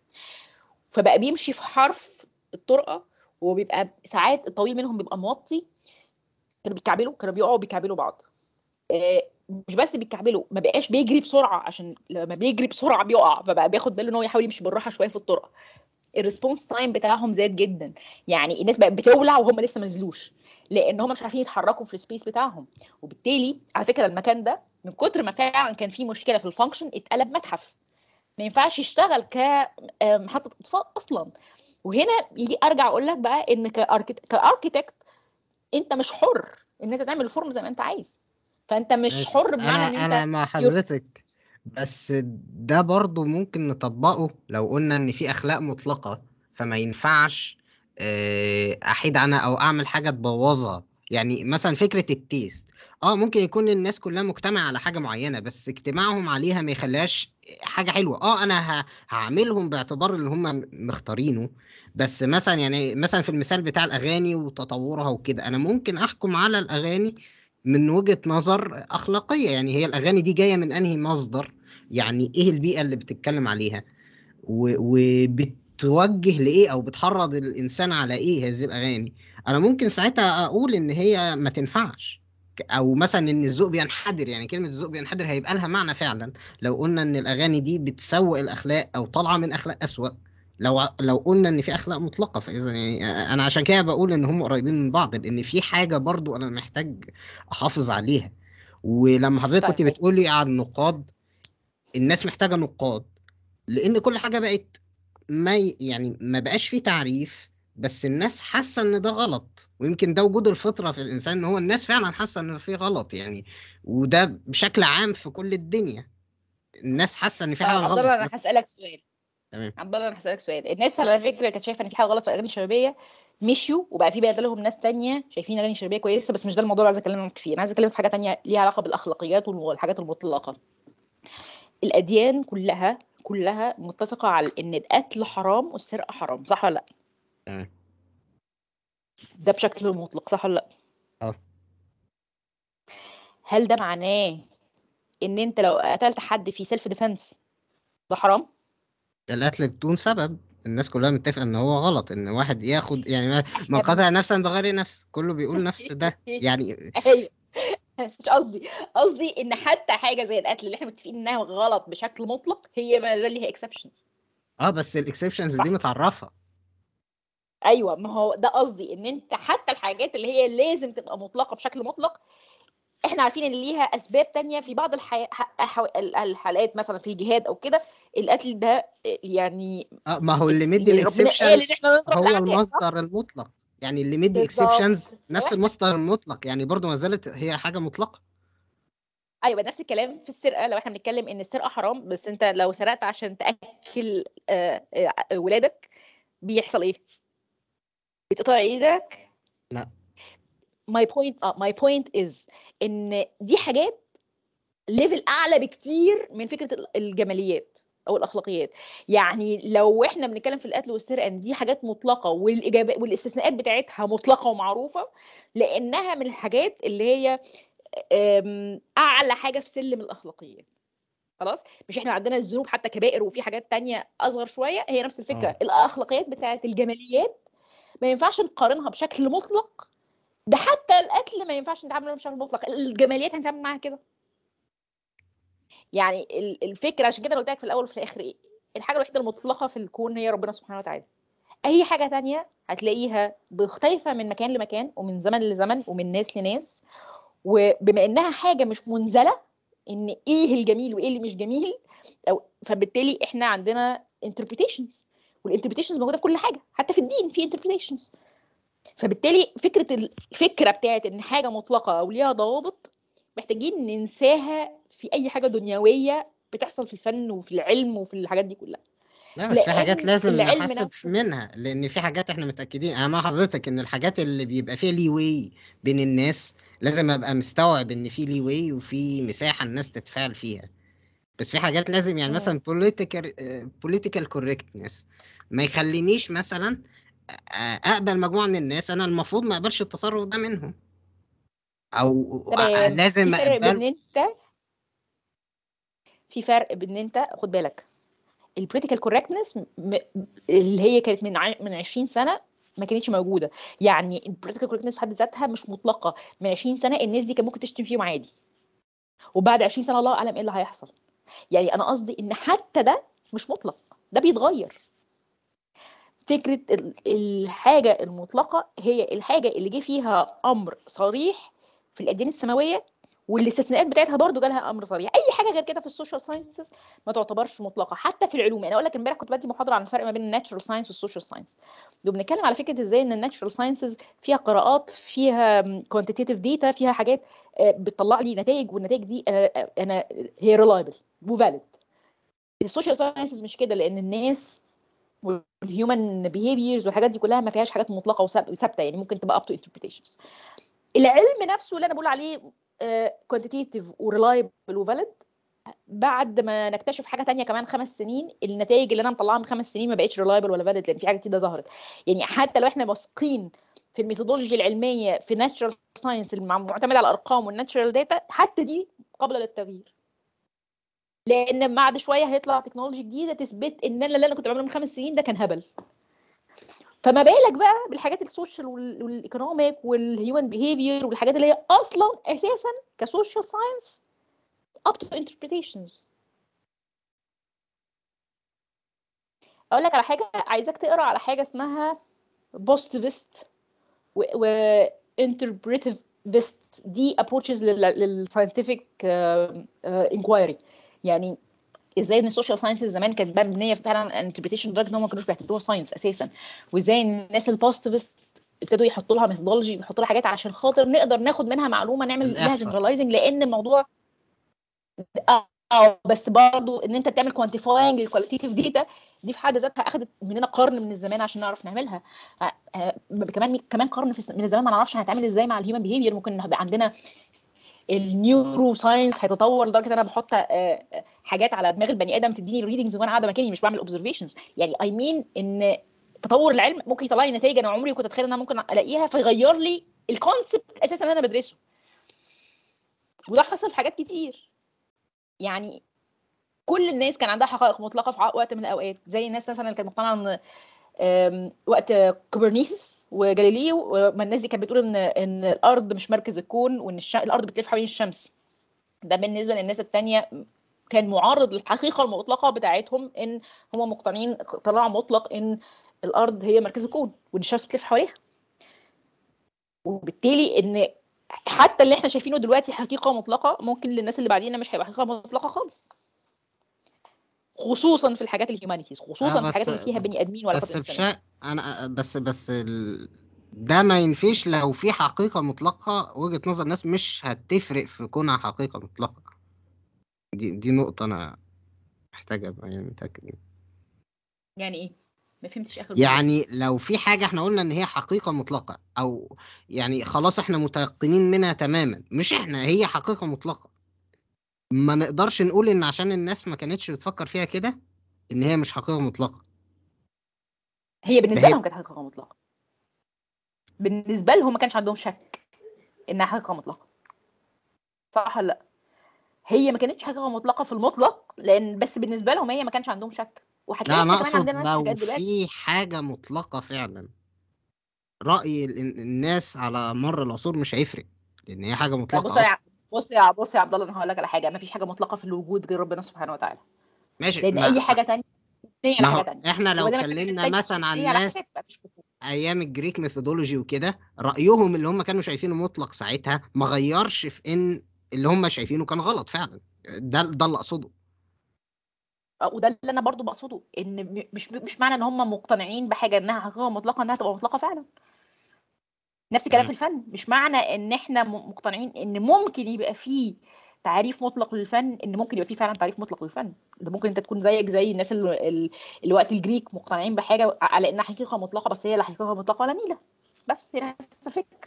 فبقى بيمشي في حرف الطرقه وبيبقى ساعات الطويل منهم بيبقى موطي كانوا بيكعبلوا كانوا بيقعوا بيكعبلوا بعض آه، مش بس بيكعبلوا ما بقاش بيجري بسرعه عشان لما بيجري بسرعه بيقع فبقى بياخد باله ان هو يحاول يمشي بالراحه شويه في الطرقه الريسبونس تايم بتاعهم زاد جدا يعني الناس بقت بتولع وهم لسه ما نزلوش لان هم مش عارفين يتحركوا في السبيس بتاعهم وبالتالي على فكره المكان ده من كتر ما فعلا كان فيه مشكله في الفانكشن اتقلب متحف ما ينفعش يشتغل كمحطه اطفاء اصلا وهنا يجي ارجع اقول لك بقى ان كاركت- كاركيتكت انت مش حر ان انت تعمل الفورم زي ما انت عايز فانت مش ماشي. حر بمعنى ان انا انت انا مع حضرتك بس ده برضو ممكن نطبقه لو قلنا ان في اخلاق مطلقة فما ينفعش آه، احيد عنها او اعمل حاجة تبوظها يعني مثلا فكرة التيست اه ممكن يكون الناس كلها مجتمع على حاجة معينة بس اجتماعهم عليها ما يخليهاش حاجة حلوة اه انا ه- هعملهم باعتبار اللي هم مختارينه بس مثلا يعني مثلا في المثال بتاع الاغاني وتطورها وكده انا ممكن احكم على الاغاني من وجهة نظر أخلاقية يعني هي الأغاني دي جاية من أنهي مصدر يعني إيه البيئة اللي بتتكلم عليها و- وبتوجه لإيه أو بتحرض الإنسان على إيه هذه الأغاني أنا ممكن ساعتها أقول إن هي ما تنفعش ك- أو مثلا إن الذوق بينحدر يعني كلمة الذوق بينحدر هيبقى لها معنى فعلا لو قلنا إن الأغاني دي بتسوق الأخلاق أو طالعة من أخلاق أسوأ لو لو قلنا ان في اخلاق مطلقه فاذا يعني انا عشان كده بقول ان هم قريبين من بعض لان في حاجه برضو انا محتاج احافظ عليها ولما حضرتك كنت طيب. بتقولي على النقاد الناس محتاجه نقاد لان كل حاجه بقت ما ي- يعني ما بقاش في تعريف بس الناس حاسه ان ده غلط ويمكن ده وجود الفطره في الانسان ان هو الناس فعلا حاسه ان في غلط يعني وده بشكل عام في كل الدنيا الناس حاسه ان في حاجه عبد غلط الله انا بس هسالك سؤال تمام عبد الله انا هسالك سؤال الناس على فكره كانت شايفه ان في حاجه غلط في الاغاني الشبابيه مشيوا وبقى في بدلهم ناس تانية شايفين اغاني شبابيه كويسه بس مش ده الموضوع اللي عايزه اكلمك فيه انا عايزه اكلمك في حاجه تانية ليها علاقه بالاخلاقيات والحاجات المطلقه الاديان كلها كلها متفقه على ان القتل حرام والسرقه حرام صح ولا لا تمام ده بشكل مطلق صح ولا لا اه هل ده معناه ان انت لو قتلت حد في سيلف ديفense ده حرام القتل بدون سبب الناس كلها متفقة ان هو غلط ان واحد ياخد يعني ما- من قتل نفسا بغير نفس كله بيقول نفس ده يعني ايوه مش قصدي قصدي ان حتى حاجه زي القتل اللي احنا متفقين انها غلط بشكل مطلق هي ما زال ليها اكسبشنز اه بس الاكسبشنز صح. دي متعرفة ايوه ما هو ده قصدي ان انت حتى الحاجات اللي هي لازم تبقى مطلقه بشكل مطلق احنا عارفين ان ليها اسباب تانية في بعض الحي... ح- ح- الحالات مثلا في الجهاد او كده القتل ده يعني اه ما هو اللي مدي يعني ربنا قال الاكسبشن ان احنا نضرب هو الاعداء صح؟ المصدر المطلق يعني اللي مدي بالظبط. اكسبشنز نفس المصدر المطلق يعني برضو ما زالت هي حاجة مطلقة ايوه نفس الكلام في السرقه لو احنا بنتكلم ان السرقه حرام بس انت لو سرقت عشان تاكل آه، آه، ولادك بيحصل ايه؟ بتقطع ايدك لا. ماي بوينت اه ماي بوينت از ان دي حاجات ليفل اعلى بكتير من فكره ال- الجماليات او الاخلاقيات يعني لو احنا بنتكلم في القتل والسرقه ان دي حاجات مطلقه والاجابات والاستثناءات بتاعتها مطلقه ومعروفه لانها من الحاجات اللي هي آم، اعلى حاجه في سلم الاخلاقيات خلاص مش احنا عندنا الذنوب حتى كبائر وفي حاجات تانية اصغر شويه هي نفس الفكره آه. الاخلاقيات بتاعت الجماليات ما ينفعش نقارنها بشكل مطلق ده حتى القتل ما ينفعش نتعامل معاه بشكل مطلق الجماليات هنتعامل معاها كده يعني ال- الفكره عشان كده أنا قلت لك في الاول وفي الاخر ايه الحاجه الوحيده المطلقه في الكون هي ربنا سبحانه وتعالى اي حاجه تانية هتلاقيها مختلفه من مكان لمكان ومن زمن لزمن ومن ناس لناس وبما انها حاجه مش منزله ان ايه الجميل وايه اللي مش جميل او فبالتالي احنا عندنا interpretations والانتربريتيشنز موجوده في كل حاجه حتى في الدين في interpretations فبالتالي فكره الفكره بتاعت ان حاجه مطلقه او ليها ضوابط محتاجين ننساها في اي حاجه دنيويه بتحصل في الفن وفي العلم وفي الحاجات دي كلها لا بس في حاجات لأن لازم العلم نحاسب نفسه- منها لان في حاجات احنا متاكدين انا مع حضرتك ان الحاجات اللي بيبقى فيها لي واي بين الناس لازم ابقى مستوعب ان في لي واي وفي مساحه الناس تتفاعل فيها بس في حاجات لازم يعني مم. مثلا political political correctness ما يخلينيش مثلا أ- اقبل مجموعه من الناس انا المفروض ما اقبلش التصرف ده منهم او أ- تمام لازم في فرق بين اقبل انت في فرق بين انت خد بالك البوليتيكال كوركتنس اللي هي كانت من ع- من 20 سنه ما كانتش موجوده يعني البوليتيكال كوركتنس في حد ذاتها مش مطلقه من 20 سنه الناس دي كان ممكن تشتم فيهم عادي وبعد 20 سنه الله اعلم ايه اللي هيحصل يعني انا قصدي ان حتى ده مش مطلق ده بيتغير فكره ال- الحاجه المطلقه هي الحاجه اللي جه فيها امر صريح في الاديان السماويه والاستثناءات بتاعتها برضو جالها امر صريح اي حاجه غير كده في السوشيال ساينسز ما تعتبرش مطلقه حتى في العلوم يعني اقول لك امبارح كنت بدي محاضره عن الفرق ما بين الناتشرال ساينس والسوشيال ساينس وبنتكلم على فكره ازاي ان الناتشرال ساينسز فيها قراءات فيها كوانتيتيف داتا فيها حاجات آه، بتطلع لي نتائج والنتائج دي آه، آه، انا هي ريلايبل وفاليد السوشيال ساينسز مش كده لان الناس والهيومن بيهيفيرز والحاجات دي كلها ما فيهاش حاجات مطلقه وثاب- ثابته يعني ممكن تبقى up to interpretations العلم نفسه اللي انا بقول عليه كوانتيتيف وريلايبل وفاليد بعد ما نكتشف حاجه تانية كمان خمس سنين النتائج اللي انا مطلعها من خمس سنين ما بقتش ريلايبل ولا فاليد لان في حاجه جديده ظهرت يعني حتى لو احنا واثقين في الميثودولوجي العلميه في ناتشرال ساينس المعتمده على الارقام والناتشرال داتا حتى دي قابله للتغيير لان بعد شويه هيطلع تكنولوجي جديده تثبت ان انا اللي انا كنت بعمله من خمس سنين ده كان هبل فما بالك بقى بالحاجات السوشيال وال- والايكونوميك والهيومن بيهيفير والحاجات اللي هي اصلا اساسا كسوشيال ساينس up to interpretations اقول لك على حاجه عايزاك تقرا على حاجه اسمها positivist و, و interpretivist دي approaches لل, للساينتفك inquiry يعني ازاي ان السوشيال ساينسز زمان كانت مبنيه فعلا انتربريتيشن لدرجه ان هم ما كانوش بيعتبروها ساينس اساسا وازاي إن الناس البوزيتيفست ابتدوا يحطوا لها ميثودولوجي ويحطوا لها حاجات علشان خاطر نقدر ناخد منها معلومه نعمل لها الإحصاء. جنراليزنج لان الموضوع اه آه، بس برضو ان انت تعمل كوانتيفاينج الكواليتيف داتا دي في حد ذاتها اخذت مننا قرن من الزمان عشان نعرف نعملها آه، آه، كمان كمان قرن في الس- من الزمان ما نعرفش هنتعامل ازاي مع الهيومن بيهيفير ممكن يبقى عندنا النيورو ساينس هيتطور لدرجه ان انا بحط آه، آه، حاجات على دماغ البني ادم تديني الريدنجز وانا قاعده مكاني مش بعمل اوبزرفيشنز يعني اي مين ان تطور العلم ممكن يطلع لي نتائج انا عمري كنت اتخيل ان انا ممكن الاقيها فيغير لي الكونسبت اساسا اللي انا بدرسه وده حصل في حاجات كتير يعني كل الناس كان عندها حقائق مطلقه في ع- وقت من الاوقات زي الناس مثلا اللي كانت مقتنعه ان آم، وقت كوبرنيكوس وجاليليو ما الناس دي كانت بتقول ان ان الارض مش مركز الكون وان الش... الارض بتلف حوالين الشمس ده بالنسبه للناس التانية كان معارض للحقيقه المطلقه بتاعتهم ان هم مقتنعين اقتناع مطلق ان الارض هي مركز الكون وان الشمس بتلف حواليها وبالتالي ان حتى اللي احنا شايفينه دلوقتي حقيقه مطلقه ممكن للناس اللي بعدينا مش هيبقى حقيقه مطلقه خالص خصوصا في الحاجات الهيومانيتيز خصوصا آه، في الحاجات بس- اللي فيها بني ادمين وعلاقات بس انسانيه بشا... انا بس بس ال... ده ما ينفيش لو في حقيقة مطلقة وجهة نظر الناس مش هتفرق في كونها حقيقة مطلقة دي دي نقطة أنا محتاج أبقى يعني متأكد منها. يعني ايه ما فهمتش اخر جملة. يعني لو في حاجة احنا قلنا إن هي حقيقة مطلقة أو يعني خلاص احنا متيقنين منها تماما مش احنا هي حقيقة مطلقة ما نقدرش نقول إن عشان الناس ما كانتش بتفكر فيها كده إن هي مش حقيقة مطلقة هي بالنسبه هي- لهم كانت حقيقه مطلقه بالنسبه لهم ما كانش عندهم شك انها حقيقه مطلقه صح ولا لا هي ما كانتش حقيقه مطلقه في المطلق لان بس بالنسبه لهم هي ما كانش عندهم شك وهتلاقي لا احنا انا كمان اقصد عندنا نفس لو الحاجات دلوقتي في حاجة مطلقة فعلا رأي ال- الناس على مر العصور مش هيفرق لان هي حاجة لا مطلقة بص يا اصلا بص يا بص يا عبد الله انا هقول لك على حاجه ما فيش حاجه مطلقه في الوجود غير ربنا سبحانه وتعالى ماشي لان ما اي حاجه تانية مبنيه على ما حاجه هو تانية احنا لو وما دام الحاجه اتكلمنا التانية مثلا عن مبنيه على حاجه ناس يبقى مفيش وجود ايام الجريك ميثودولوجي وكده رأيهم اللي هم كانوا شايفينه مطلق ساعتها ما غيرش في ان اللي هم شايفينه كان غلط فعلا ده ده اللي اقصده وده اللي انا برضو بقصده ان م- مش مش معنى ان هم مقتنعين بحاجه انها حقيقه مطلقه انها تبقى مطلقه فعلا نفس الكلام في تمام الفن مش معنى ان احنا م- مقتنعين ان ممكن يبقى فيه تعريف مطلق للفن ان ممكن يبقى فيه فعلا تعريف مطلق للفن ده ممكن انت تكون زيك زي الناس اللي, اللي وقت الجريك مقتنعين بحاجه على انها حقيقه مطلقه بس هي لا حقيقه مطلقه ولا نيله بس هي نفس الفكره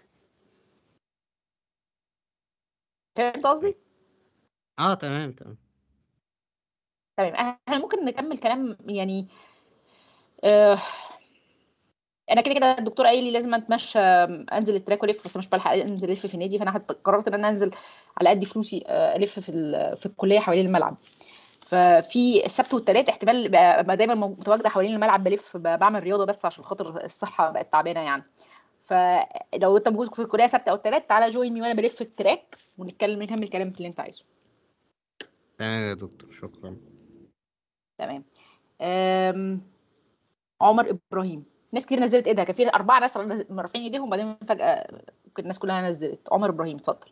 فهمت قصدي؟ اه تمام تمام تمام احنا ممكن نكمل كلام يعني آه انا كده كده الدكتور قايل لي لازم اتمشى انزل التراك والف بس مش بلحق انزل الف في النادي فانا حت- قررت ان انا انزل على قد فلوسي آه، الف في ال- في الكليه حوالين الملعب ففي السبت والثلاث احتمال بقى بقى دايما متواجده حوالين الملعب بلف ب- بعمل رياضه بس عشان خاطر الصحه بقت تعبانه يعني فلو انت موجود في الكليه سبت او الثلاث تعالى جوين مي وانا بلف التراك ونتكلم نكمل كلام في اللي انت عايزه تمام يا دكتور شكرا تمام أم... عمر ابراهيم ناس كتير نزلت ايدها كان في اربعه ناس رافعين ايديهم وبعدين فجاه الناس كلها نزلت عمر ابراهيم اتفضل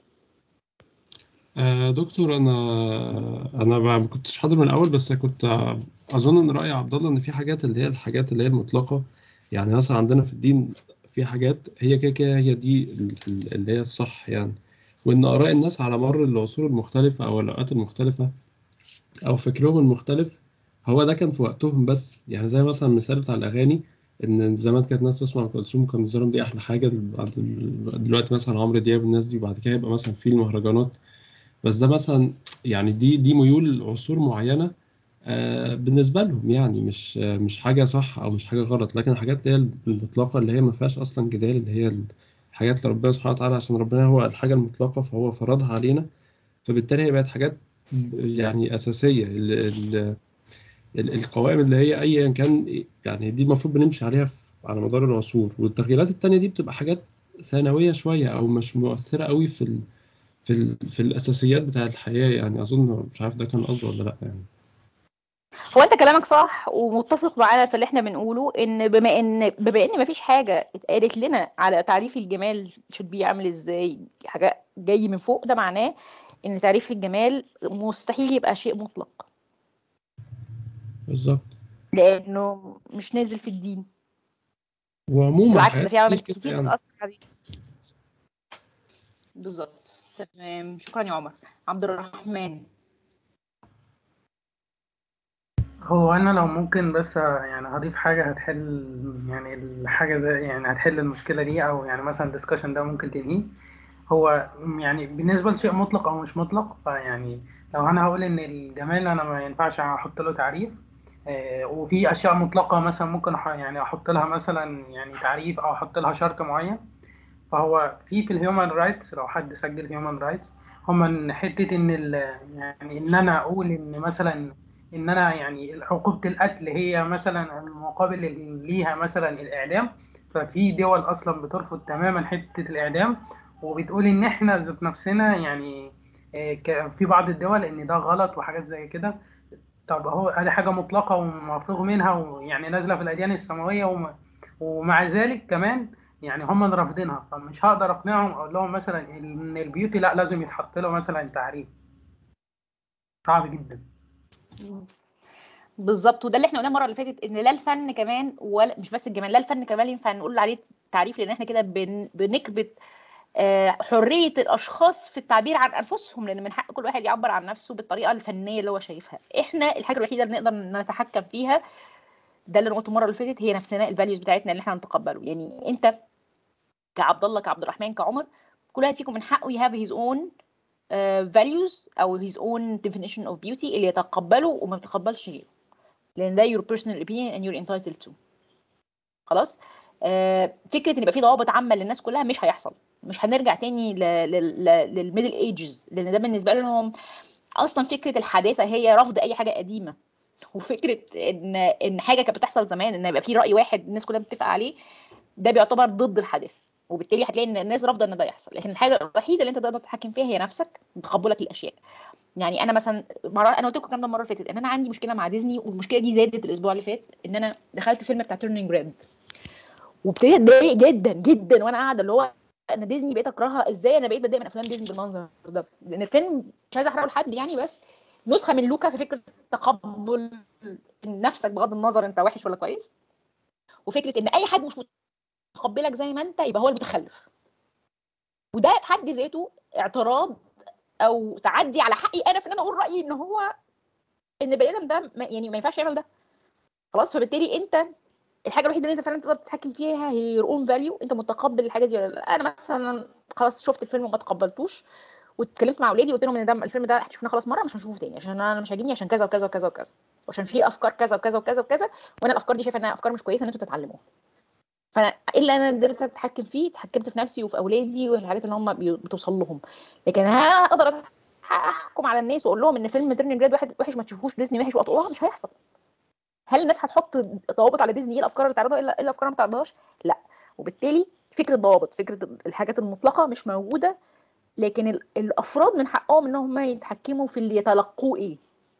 آه دكتور انا انا ما كنتش حاضر من الاول بس كنت اظن ان راي عبد الله ان في حاجات اللي هي الحاجات اللي هي المطلقه يعني مثلا عندنا في الدين في حاجات هي كده كده هي دي ال- ال- اللي هي الصح يعني وان اراء الناس على مر العصور المختلفه او الاوقات المختلفه او فكرهم المختلف هو ده كان في وقتهم بس يعني زي مثلا المثال بتاع الاغاني ان زمان كانت ناس تسمع ام كلثوم وكان بالنسبه لهم دي احلى حاجه بعد- دلوقتي مثلا عمرو دياب والناس دي وبعد كده يبقى مثلا في المهرجانات بس ده مثلا يعني دي دي ميول عصور معينة آه، بالنسبة لهم يعني مش آه، مش حاجة صح أو مش حاجة غلط لكن الحاجات اللي هي المطلقة اللي هي ما فيهاش أصلا جدال اللي هي الحاجات اللي ربنا سبحانه وتعالى عشان ربنا هو الحاجة المطلقة فهو فرضها علينا فبالتالي هي بقت حاجات يعني أساسية ال ال ال- القوائم اللي هي أيا كان يعني دي المفروض بنمشي عليها في على مدار العصور والتغييرات التانية دي بتبقى حاجات ثانوية شوية أو مش مؤثرة قوي في ال في ال... في الأساسيات بتاعة الحياة يعني أظن مش عارف ده كان قصده ولا لأ يعني هو انت كلامك صح ومتفق معانا في اللي احنا بنقوله ان بما ان بما ان مفيش حاجه اتقالت لنا على تعريف الجمال should be عامل ازاي حاجه جاي من فوق ده معناه ان تعريف الجمال مستحيل يبقى شيء مطلق بالظبط لانه مش نازل في الدين وعموما بالعكس ده حاجات في عوامل كتير كتير كده يعني بتأثر عليه بالظبط تمام شكرا يا عمر عبد الرحمن هو انا لو ممكن بس يعني هضيف حاجه هتحل يعني الحاجه زي يعني هتحل المشكله دي او يعني مثلا الدسكشن ده ممكن تنهيه هو يعني بالنسبه لشيء مطلق او مش مطلق فيعني لو انا هقول ان الجمال انا ما ينفعش احط له تعريف آه، وفي اشياء مطلقه مثلا ممكن أح- يعني احط لها مثلا يعني تعريف او احط لها شرط معين فهو في في الهيومن رايتس لو حد سجل هيومن رايتس هم ان حته ان ال يعني ان انا اقول ان مثلا ان انا يعني عقوبه القتل هي مثلا المقابل اللي ليها مثلا الاعدام ففي دول اصلا بترفض تماما حته الاعدام وبتقول ان احنا ذات نفسنا يعني آه، ك- في بعض الدول ان ده غلط وحاجات زي كده طب هو دي حاجه مطلقه ومفروغ منها ويعني نازله في الاديان السماويه وم- ومع ذلك كمان يعني هم اللي رافضينها فمش هقدر اقنعهم اقول لهم مثلا ان البيوتي لا لازم يتحط له مثلا تعريف صعب جدا بالظبط وده اللي احنا قلناه المره اللي فاتت ان لا الفن كمان ولا مش بس الجمال لا الفن كمان ينفع نقول عليه تعريف لان احنا كده بن... بنكبت آه، حريه الاشخاص في التعبير عن انفسهم لان من حق كل واحد يعبر عن نفسه بالطريقه الفنيه اللي هو شايفها احنا الحاجه الوحيده اللي نقدر نتحكم فيها ده اللي انا قلته المره اللي فاتت هي نفسنا الفاليوز بتاعتنا اللي احنا نتقبله يعني انت كعبد الله كعبد الرحمن كعمر كل واحد فيكم من حقه يهاف هيز اون values او his own definition of beauty اللي يتقبله وما بيتقبلش غيره لان ده your personal opinion and you're entitled to خلاص آه، فكره ان يبقى في ضوابط عامه للناس كلها مش هيحصل مش هنرجع تاني للميدل ايجز لان ده بالنسبه لهم اصلا فكره الحداثه هي رفض اي حاجه قديمه وفكره ان ان حاجه كانت بتحصل زمان ان يبقى في راي واحد الناس كلها بتتفق عليه ده بيعتبر ضد الحداثه وبالتالي هتلاقي ان الناس رافضه ان ده يحصل لكن الحاجه الوحيده اللي انت تقدر تتحكم فيها هي نفسك بتقبلك للاشياء يعني انا مثلا مرة انا قلت لكم الكلام ده المره اللي فاتت ان انا عندي مشكله مع ديزني والمشكله دي زادت الاسبوع اللي فات ان انا دخلت فيلم بتاع تيرنينج ريد وابتديت اتضايق جدا جدا وانا قاعده اللي هو ان ديزني بقيت اكرهها ازاي انا بقيت بتضايق من افلام ديزني بالمنظر ده لان الفيلم مش عايزه احرقه لحد يعني بس نسخه من لوكا في فكره تقبل نفسك بغض النظر انت وحش ولا كويس وفكره ان اي حد مش متقبلك زي ما انت يبقى هو المتخلف وده في حد ذاته اعتراض او تعدي على حقي انا في ان انا اقول رايي ان هو ان البني ادم ده يعني ما ينفعش يعمل ده خلاص فبالتالي انت الحاجه الوحيده اللي انت فعلا تقدر تتحكم فيها هي يور اون فاليو انت متقبل الحاجه دي ولا لا انا مثلا خلاص شفت الفيلم وما تقبلتوش واتكلمت مع اولادي وقلت لهم ان ده الفيلم ده احنا شفناه خلاص مره مش هنشوفه تاني عشان انا مش عاجبني عشان كذا وكذا وكذا وكذا وعشان في افكار كذا وكذا وكذا وكذا وانا الافكار دي شايفه انها افكار مش كويسه ان انتوا تتعلموها فانا الا انا قدرت اتحكم فيه اتحكمت في نفسي وفي اولادي والحاجات اللي هم بتوصل لهم لكن هل انا اقدر احكم على الناس واقول لهم ان فيلم ترنينج جراد واحد وحش ما تشوفوش ديزني وحش واطلعوها مش هيحصل هل الناس هتحط ضوابط على ديزني ايه الافكار اللي تعرضها ايه الافكار اللي ما تعرضهاش لا وبالتالي فكره ضوابط فكره الحاجات المطلقه مش موجوده لكن الافراد من حقهم ان هم يتحكموا في اللي يتلقوه ايه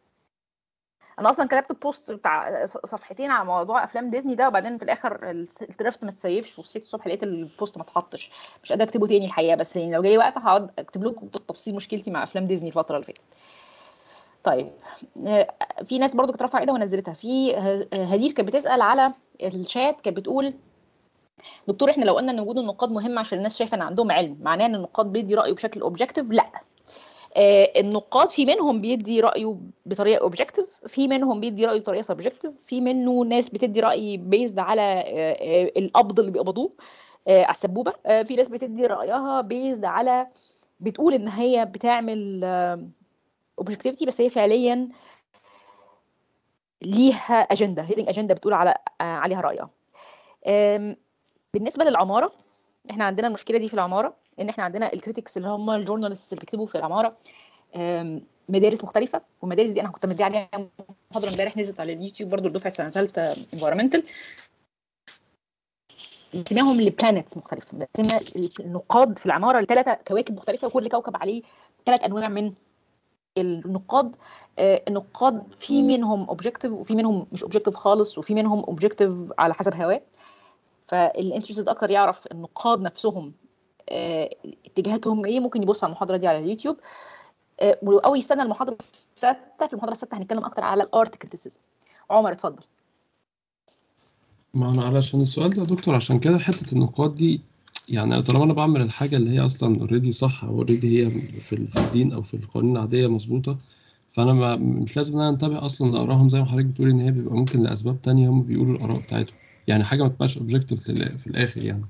انا اصلا كتبت بوست بتاع صفحتين على موضوع افلام ديزني ده وبعدين في الاخر الدرافت ما تسيفش وصحيت الصبح لقيت البوست ما اتحطش مش قادره اكتبه تاني الحقيقه بس يعني لو جالي وقت هقعد اكتب لكم بالتفصيل مشكلتي مع افلام ديزني الفتره اللي فاتت طيب في ناس برضو كانت رافعه ايدها ونزلتها في هدير كانت بتسال على الشات كانت بتقول دكتور احنا لو قلنا ان وجود النقاد مهم عشان الناس شايفه ان عندهم علم معناه ان النقاد بيدي رايه بشكل اوبجكتيف لا آه النقاد في منهم بيدي رايه بطريقه اوبجكتيف في منهم بيدي رايه بطريقه سبجكتيف في منه ناس بتدي راي بيزد على آه آه القبض اللي بيقبضوه على السبوبه في ناس بتدي رايها بيزد على بتقول ان هي بتعمل اوبجكتيفيتي بس هي فعليا ليها اجنده هيدنج اجنده بتقول على عليها رايها بالنسبه للعماره احنا عندنا المشكله دي في العماره ان احنا عندنا الكريتكس اللي هم الجورنالست اللي بيكتبوا في العماره مدارس مختلفه والمدارس دي انا كنت مدي عليها محاضره امبارح نزلت على اليوتيوب برضو لدفعه سنه ثالثه انفايرمنتال بنسميهم لبلانتس مختلفه بنسمي النقاد في العماره لثلاثه كواكب مختلفه وكل كوكب عليه ثلاث انواع من النقاد آه النقاد في منهم اوبجكتيف وفي منهم مش اوبجكتيف خالص وفي منهم اوبجكتيف على حسب هواه فالانترستد اكتر يعرف النقاد نفسهم آه اتجاهاتهم ايه ممكن يبص على المحاضره دي على اليوتيوب آه او يستنى المحاضره السادسه في المحاضره السادسه هنتكلم اكتر على الارت كريتيسيزم عمر اتفضل ما انا علشان السؤال ده يا دكتور عشان كده حته النقاد دي يعني انا طالما انا بعمل الحاجه اللي هي اصلا اوريدي صح او اوريدي هي في الدين او في القوانين العاديه مظبوطه فانا ما مش لازم ان انا انتبه اصلا لاراهم زي ما حضرتك بتقولي ان هي بيبقى ممكن لاسباب تانية هم بيقولوا الاراء بتاعتهم يعني حاجه ما تبقاش اوبجكتيف في الاخر يعني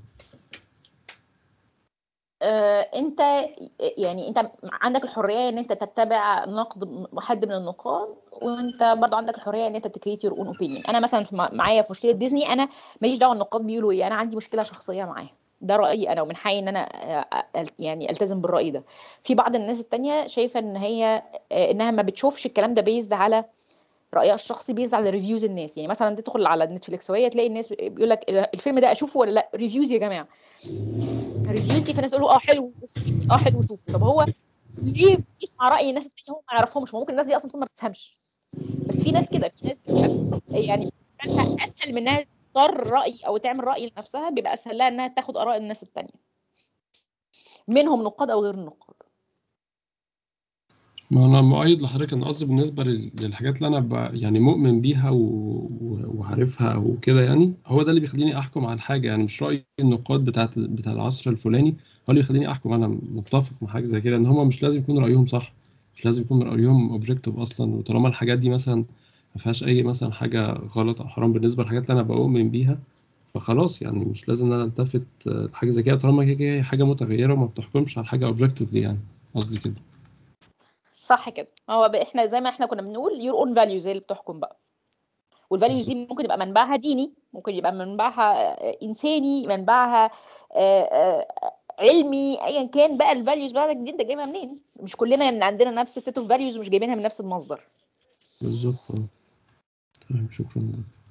آه انت يعني انت عندك الحريه ان انت تتبع نقد حد من النقاد وانت برضه عندك الحريه ان انت تكريت يور اون اوبينيون انا مثلا معايا في مشكله ديزني انا ماليش دعوه النقاد بيقولوا ايه انا عندي مشكله شخصيه معاهم ده رايي انا ومن حقي ان انا يعني التزم بالراي ده في بعض الناس التانية شايفه ان هي انها ما بتشوفش الكلام ده بيزد على رايها الشخصي بيزد على ريفيوز الناس يعني مثلا تدخل على نتفليكس وهي تلاقي الناس بيقول لك الفيلم ده اشوفه ولا لا ريفيوز يا جماعه ريفيوز دي فالناس يقولوا اه حلو اه حلو شوفه طب هو ليه يسمع راي الناس التانية هو ما يعرفهمش ممكن الناس دي اصلا تكون ما بتفهمش بس في ناس كده في ناس يعني اسهل من انها تختار راي او تعمل راي لنفسها بيبقى اسهل لها انها تاخد اراء الناس التانية منهم نقاد او غير النقاد ما انا مؤيد لحضرتك انا قصدي بالنسبه للحاجات اللي انا يعني مؤمن بيها وعارفها او كده يعني هو ده اللي بيخليني احكم على الحاجه يعني مش راي النقاد بتاعت بتاع العصر الفلاني هو اللي بيخليني احكم انا متفق مع حاجه زي كده ان هم مش لازم يكون رايهم صح مش لازم يكون رايهم اوبجكتيف اصلا وطالما الحاجات دي مثلا ما فيهاش اي مثلا حاجه غلط او حرام بالنسبه للحاجات اللي انا بؤمن بيها فخلاص يعني مش لازم ان انا التفت لحاجه زي كده طالما هي حاجه متغيره وما بتحكمش على حاجه اوبجكتيف يعني قصدي كده صح كده هو احنا زي ما احنا كنا بنقول يور اون فاليوز هي اللي بتحكم بقى والفاليوز دي ممكن يبقى منبعها ديني ممكن يبقى منبعها انساني منبعها علمي ايا كان بقى الفاليوز بتاعتك دي انت جايبها منين مش كلنا إن عندنا نفس السيت اوف فاليوز ومش جايبينها من نفس المصدر بالظبط اه تمام شكرا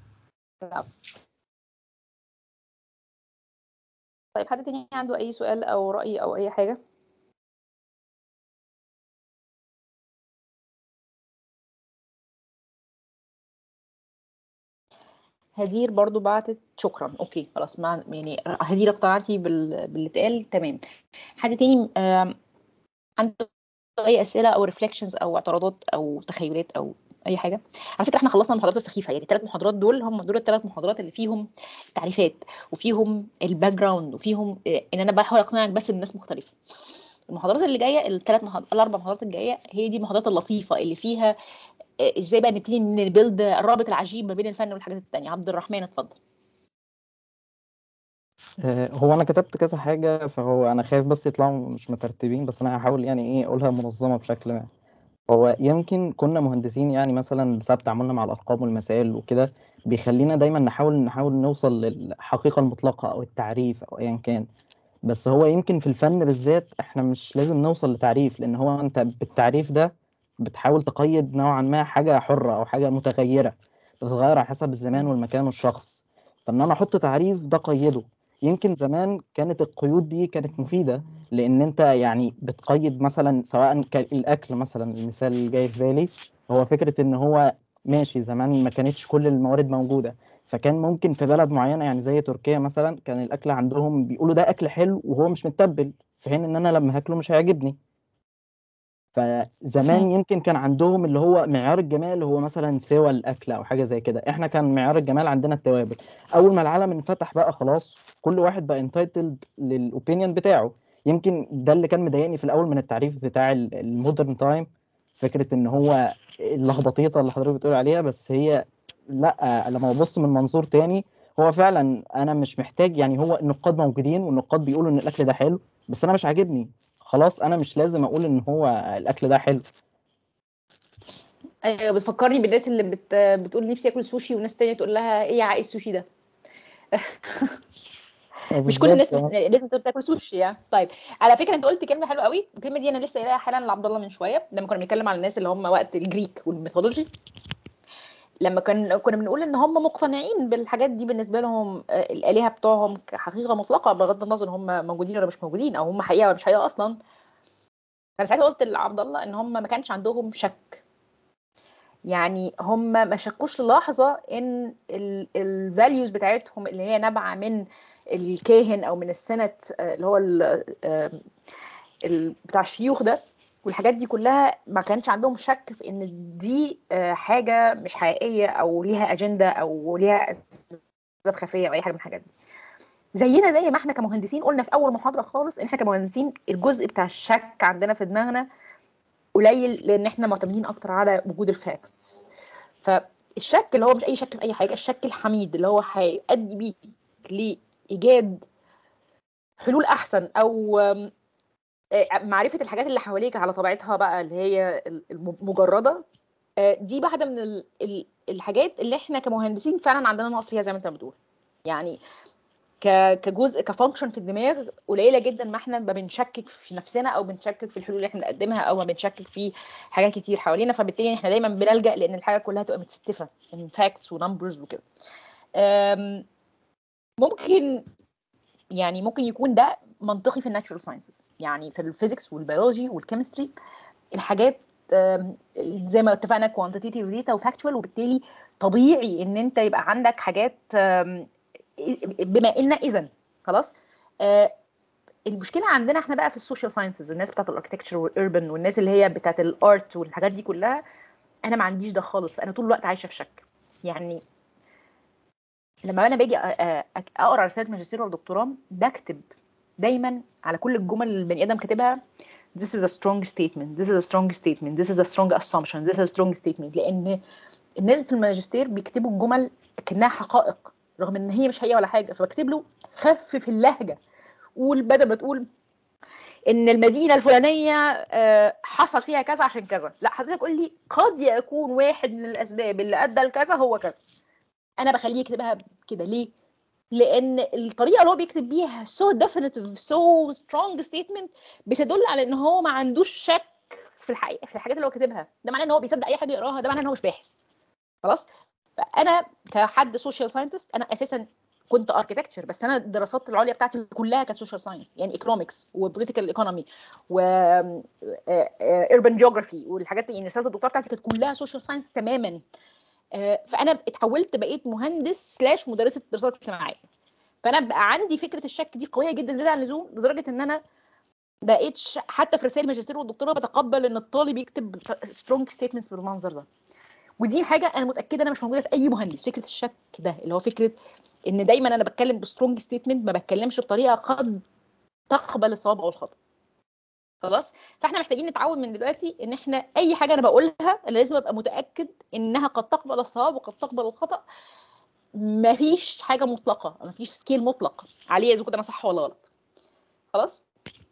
طيب حد تاني عنده اي سؤال او رأي او اي حاجة هدير برضو بعتت شكرا اوكي خلاص مع يعني هدير اقتنعتي بال... باللي اتقال تمام حد تاني آم، عنده اي اسئله او ريفليكشنز او اعتراضات او تخيلات او اي حاجه على فكره احنا خلصنا المحاضرات السخيفه يعني الثلاث محاضرات دول هم دول الثلاث محاضرات اللي فيهم تعريفات وفيهم الباك جراوند وفيهم آه، ان انا بحاول اقنعك بس ان الناس مختلفه المحاضرات اللي جايه الثلاث محاضرات الاربع محاضرات الجايه هي دي المحاضرات اللطيفه اللي فيها آه، ازاي بقى نبتدي نبيلد الرابط العجيب ما بين الفن والحاجات التانية عبد الرحمن اتفضل آه، هو انا كتبت كذا حاجه فهو انا خايف بس يطلعوا مش مترتبين بس انا هحاول يعني ايه اقولها منظمه بشكل ما هو يمكن كنا مهندسين يعني مثلا بسبب تعاملنا مع الارقام والمسائل وكده بيخلينا دايما نحاول نحاول نوصل للحقيقه المطلقه او التعريف او ايا كان بس هو يمكن في الفن بالذات احنا مش لازم نوصل لتعريف لان هو انت بالتعريف ده بتحاول تقيد نوعا ما حاجه حره او حاجه متغيره بتتغير على حسب الزمان والمكان والشخص فان انا احط تعريف ده قيده يمكن زمان كانت القيود دي كانت مفيدة لأن أنت يعني بتقيد مثلا سواء كان الأكل مثلا المثال اللي جاي في بالي هو فكرة إن هو ماشي زمان ما كانتش كل الموارد موجودة فكان ممكن في بلد معينة يعني زي تركيا مثلا كان الأكل عندهم بيقولوا ده أكل حلو وهو مش متبل في حين إن أنا لما هاكله مش هيعجبني فزمان يمكن كان عندهم اللي هو معيار الجمال هو مثلا سوى الاكل او حاجه زي كده احنا كان معيار الجمال عندنا التوابل اول ما العالم انفتح بقى خلاص كل واحد بقى انتايتلد للاوبينيون بتاعه يمكن ده اللي كان مضايقني في الاول من التعريف بتاع المودرن تايم فكره ان هو اللخبطيطه اللي حضرتك بتقول عليها بس هي لا لما ببص من منظور تاني هو فعلا انا مش محتاج يعني هو النقاد موجودين والنقاد بيقولوا ان الاكل ده حلو بس انا مش عاجبني خلاص انا مش لازم اقول ان هو الاكل ده حلو ايوه بتفكرني بالناس اللي بت... بتقول نفسي اكل سوشي وناس تانية تقول لها ايه يا عايز السوشي ده مش كل الناس لازم تاكل سوشي يعني طيب على فكره انت قلت كلمه حلوه قوي الكلمه دي انا لسه قايلها حالا لعبد الله من شويه لما كنا بنتكلم على الناس اللي هم وقت الجريك والميثولوجي لما كان كنا بنقول ان هم مقتنعين بالحاجات دي بالنسبه لهم الالهه بتوعهم كحقيقه مطلقه بغض النظر هم موجودين ولا مش موجودين او هم حقيقه ولا مش حقيقه اصلا انا ساعتها قلت لعبد الله ان هم ما كانش عندهم شك يعني هم ما شكوش للحظه ان الفاليوز بتاعتهم اللي هي نابعه من الكاهن او من السنت اللي هو ال بتاع الشيوخ ده والحاجات دي كلها ما كانش عندهم شك في ان دي حاجه مش حقيقيه او ليها اجنده او ليها اسباب خفيه او اي حاجه من الحاجات دي زينا زي ما احنا كمهندسين قلنا في اول محاضره خالص ان احنا كمهندسين الجزء بتاع الشك عندنا في دماغنا قليل لان احنا معتمدين اكتر على وجود الفاكتس فالشك اللي هو مش اي شك في اي حاجه الشك الحميد اللي هو هيؤدي بيك لايجاد حلول احسن او معرفه الحاجات اللي حواليك على طبيعتها بقى اللي هي المجرده دي واحده من الحاجات اللي احنا كمهندسين فعلا عندنا نقص فيها زي ما انت بتقول يعني كجزء كفانكشن في الدماغ قليله جدا ما احنا ما بنشكك في نفسنا او بنشكك في الحلول اللي احنا نقدمها او ما بنشكك في حاجات كتير حوالينا فبالتالي احنا دايما بنلجا لان الحاجه كلها تبقى متستفه من فاكتس ونمبرز وكده ممكن يعني ممكن يكون ده منطقي في الناتشورال ساينسز يعني في الفيزيكس والبيولوجي والكيمستري الحاجات زي ما اتفقنا كوانتيتيف داتا وفاكتشوال وبالتالي طبيعي ان انت يبقى عندك حاجات بما ان اذا خلاص المشكله عندنا احنا بقى في السوشيال ساينسز الناس بتاعت الاركتكتشر والاربن والناس اللي هي بتاعت الارت والحاجات دي كلها انا ما عنديش ده خالص انا طول الوقت عايشه في شك يعني لما انا باجي اقرا رساله ماجستير ولا دكتوراه بكتب دايما على كل الجمل اللي البني ادم كاتبها this is a strong statement this is a strong statement this is a strong assumption this is a strong statement لان الناس في الماجستير بيكتبوا الجمل كانها حقائق رغم ان هي مش هي ولا حاجه فبكتب له خفف اللهجه قول بدل ما تقول ان المدينه الفلانيه حصل فيها كذا عشان كذا لا حضرتك قول لي قد يكون واحد من الاسباب اللي ادى لكذا هو كذا انا بخليه يكتبها كده ليه لان الطريقه اللي هو بيكتب بيها so definitive so strong statement بتدل على ان هو ما عندوش شك في الحقيقه في الحاجات اللي هو كاتبها ده معناه ان هو بيصدق اي حاجه يقراها ده معناه ان هو مش باحث خلاص فانا كحد سوشيال ساينتست انا اساسا كنت اركتكتشر بس انا الدراسات العليا بتاعتي كلها كانت سوشيال ساينس يعني ايكونومكس وبوليتيكال ايكونومي و ايربن جيوغرافي والحاجات دي يعني رساله الدكتوراه بتاعتي كانت كلها سوشيال ساينس تماما آه، فانا اتحولت بقيت مهندس سلاش مدرسه دراسات اجتماعيه فانا بقى عندي فكره الشك دي قويه جدا زياده عن اللزوم لدرجه ان انا بقيتش حتى في رسائل الماجستير والدكتوراه بتقبل ان الطالب يكتب سترونج ستيتمنتس بالمنظر ده ودي حاجه انا متاكده انها مش موجوده في اي مهندس فكره الشك ده اللي هو فكره ان دايما انا بتكلم بسترونج ستيتمنت ما بتكلمش بطريقه قد تقبل الصواب او الخطا خلاص فاحنا محتاجين نتعود من دلوقتي ان احنا اي حاجه انا بقولها انا لازم ابقى متاكد انها قد تقبل الصواب وقد تقبل الخطا مفيش حاجه مطلقه مفيش سكيل مطلق عليه اذا كنت انا صح ولا غلط خلاص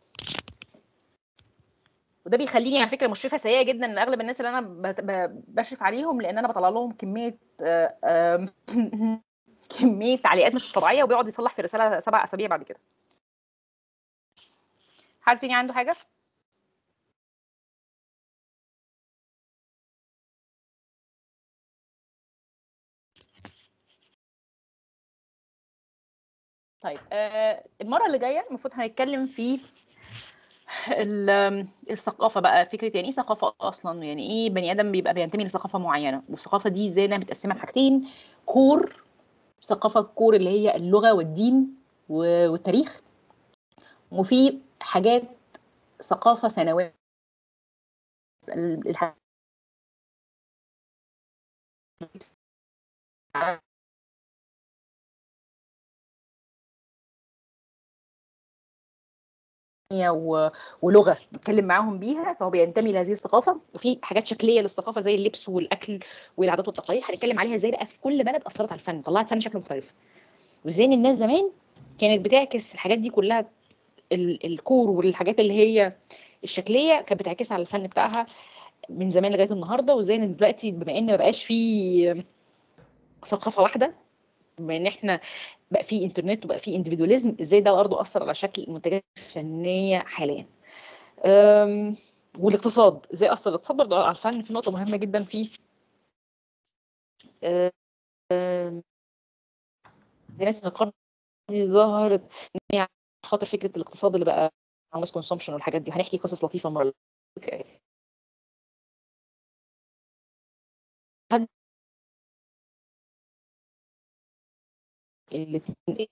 وده بيخليني على فكره مشرفه سيئه جدا لاغلب الناس اللي انا ب- ب- بشرف عليهم لان انا بطلع لهم كميه آه، آه، كميه تعليقات مش طبيعيه وبيقعد يصلح في رساله سبع اسابيع بعد كده حد تاني عنده حاجه طيب آه، المره اللي جايه المفروض هنتكلم في ال- الثقافه بقى فكره يعني ايه ثقافه اصلا يعني ايه بني ادم بيبقى بينتمي لثقافه معينه والثقافه دي ازاي انها متقسمه لحاجتين كور ثقافه كور اللي هي اللغه والدين و- والتاريخ وفي حاجات ثقافه ثانويه ال- الح- و- ولغه بيتكلم معاهم بيها فهو بينتمي لهذه الثقافه وفي حاجات شكليه للثقافه زي اللبس والاكل والعادات والتقاليد هنتكلم عليها ازاي بقى في كل بلد اثرت على الفن طلعت فن شكل مختلف وازاي ان الناس زمان كانت بتعكس الحاجات دي كلها ال- الكور والحاجات اللي هي الشكليه كانت بتعكسها على الفن بتاعها من زمان لغايه النهارده وازاي ان دلوقتي بما ان ما بقاش في ثقافه واحده بما ان احنا بقى في انترنت وبقى في اندفيدواليزم ازاي ده برضه اثر على شكل المنتجات الفنيه حاليا أم، والاقتصاد ازاي اثر الاقتصاد برضه على الفن في نقطه مهمه جدا فيه أم، بدايه القرن دي ظهرت ان هي خاطر فكره الاقتصاد اللي بقى ماس كونسومشن والحاجات دي هنحكي قصص لطيفه المره الجايه حد الاتنين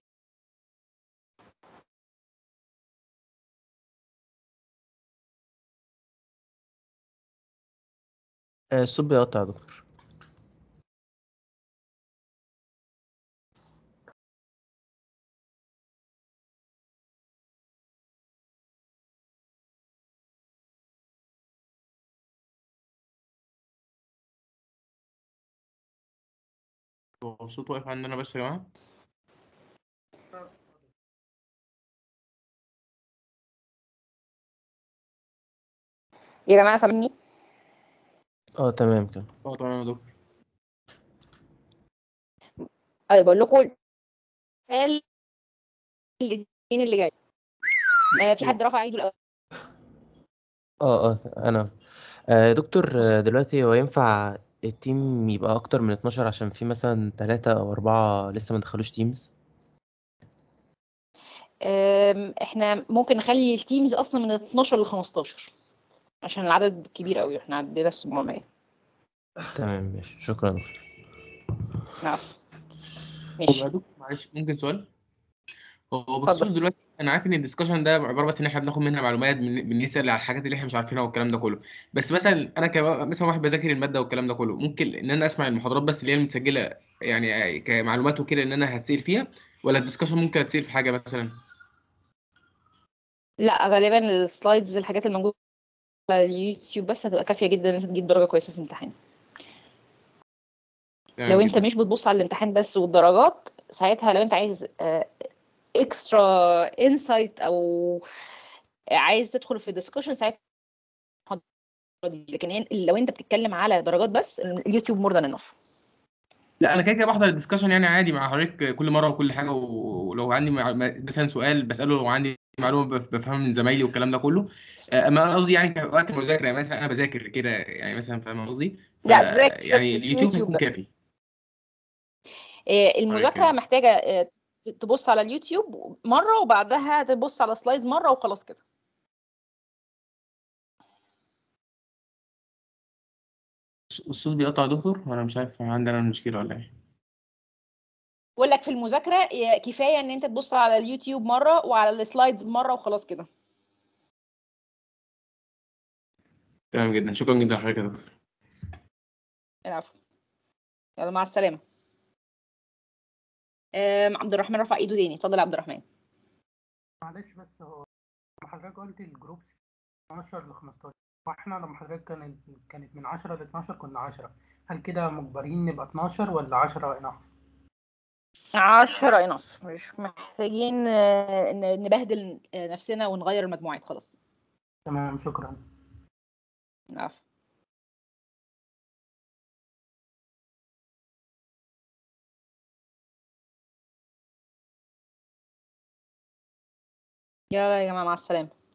آه، الصوت بيقطع يا دكتور هو الصوت واقف عندنا بس يا جماعة يا جماعه سامعني اه تمام كده اه تمام يا دكتور أيوة بقول لكم قال الاثنين اللي جاي آه في حد رفع ايده الاول اه اه انا آه دكتور آه، دلوقتي هو ينفع التيم يبقى اكتر من 12 عشان في مثلا ثلاثة او اربعة لسه ما دخلوش تيمز آم، احنا ممكن نخلي التيمز اصلا من 12 ل 15 عشان العدد كبير قوي احنا عندنا 700 تمام ماشي شكرا يا دكتور نعم هو ماشي يا دكتور معلش ممكن سؤال هو اتفضل. باختصار دلوقتي انا عارف ان الدiscussion ده عباره بس ان احنا بناخد منها معلومات بن- بنسال على الحاجات اللي احنا مش عارفينها والكلام ده كله بس مثلا انا كمان مثلا واحد بذاكر الماده والكلام ده كله ممكن ان انا اسمع المحاضرات بس اللي هي المتسجله يعني كمعلومات وكده ان انا هتسال فيها ولا الدiscussion ممكن اتسال في حاجه مثلا لا غالبا السلايدز الحاجات الموجوده على اليوتيوب بس هتبقى كافيه جدا ان انت تجيب درجه كويسه في الامتحان تمام لو انت جدا مش بتبص على الامتحان بس والدرجات ساعتها لو انت عايز اكسترا انسايت او عايز تدخل في ديسكشن ساعتها المحاضرة دي. لكن هن- لو انت بتتكلم على درجات بس اليوتيوب مور ذان انف لا انا كده كده بحضر الدسكشن يعني عادي مع حضرتك كل مره وكل حاجه و- ولو عندي مع- مثلا سؤال بساله لو عندي معلومه بف- بفهمها من زمايلي والكلام ده كله آه، اما انا قصدي يعني وقت المذاكره يعني مثلا انا بذاكر كده يعني مثلا فاهم قصدي ف لا ذاكر يعني اليوتيوب يوتيوب هيكون بقى كافي آه، حضرتك المذاكره يعني محتاجه آه، تبص على اليوتيوب مره وبعدها تبص على سلايدز مره وخلاص كده الصوت بيقطع يا دكتور وانا مش عارف عندنا مشكله ولا ايه بقول لك في المذاكره آه، كفايه ان انت تبص على اليوتيوب مره وعلى السلايدز مره وخلاص كده تمام جدا شكرا جدا لحضرتك يا دكتور العفو يلا مع السلامه آم، عبد الرحمن رفع ايده تاني اتفضل يا عبد الرحمن معلش بس هو لما حضرتك قلت الجروبس 12 ل 15 واحنا لما حضرتك كانت كانت من 10 ل 12 كنا 10 هل كده مجبرين نبقى 12 ولا 10 انف؟ عشرة انف مش محتاجين آه، ن- نبهدل آه، نفسنا ونغير المجموعات خلاص تمام شكرا العفو يلا يا جماعة مع السلامة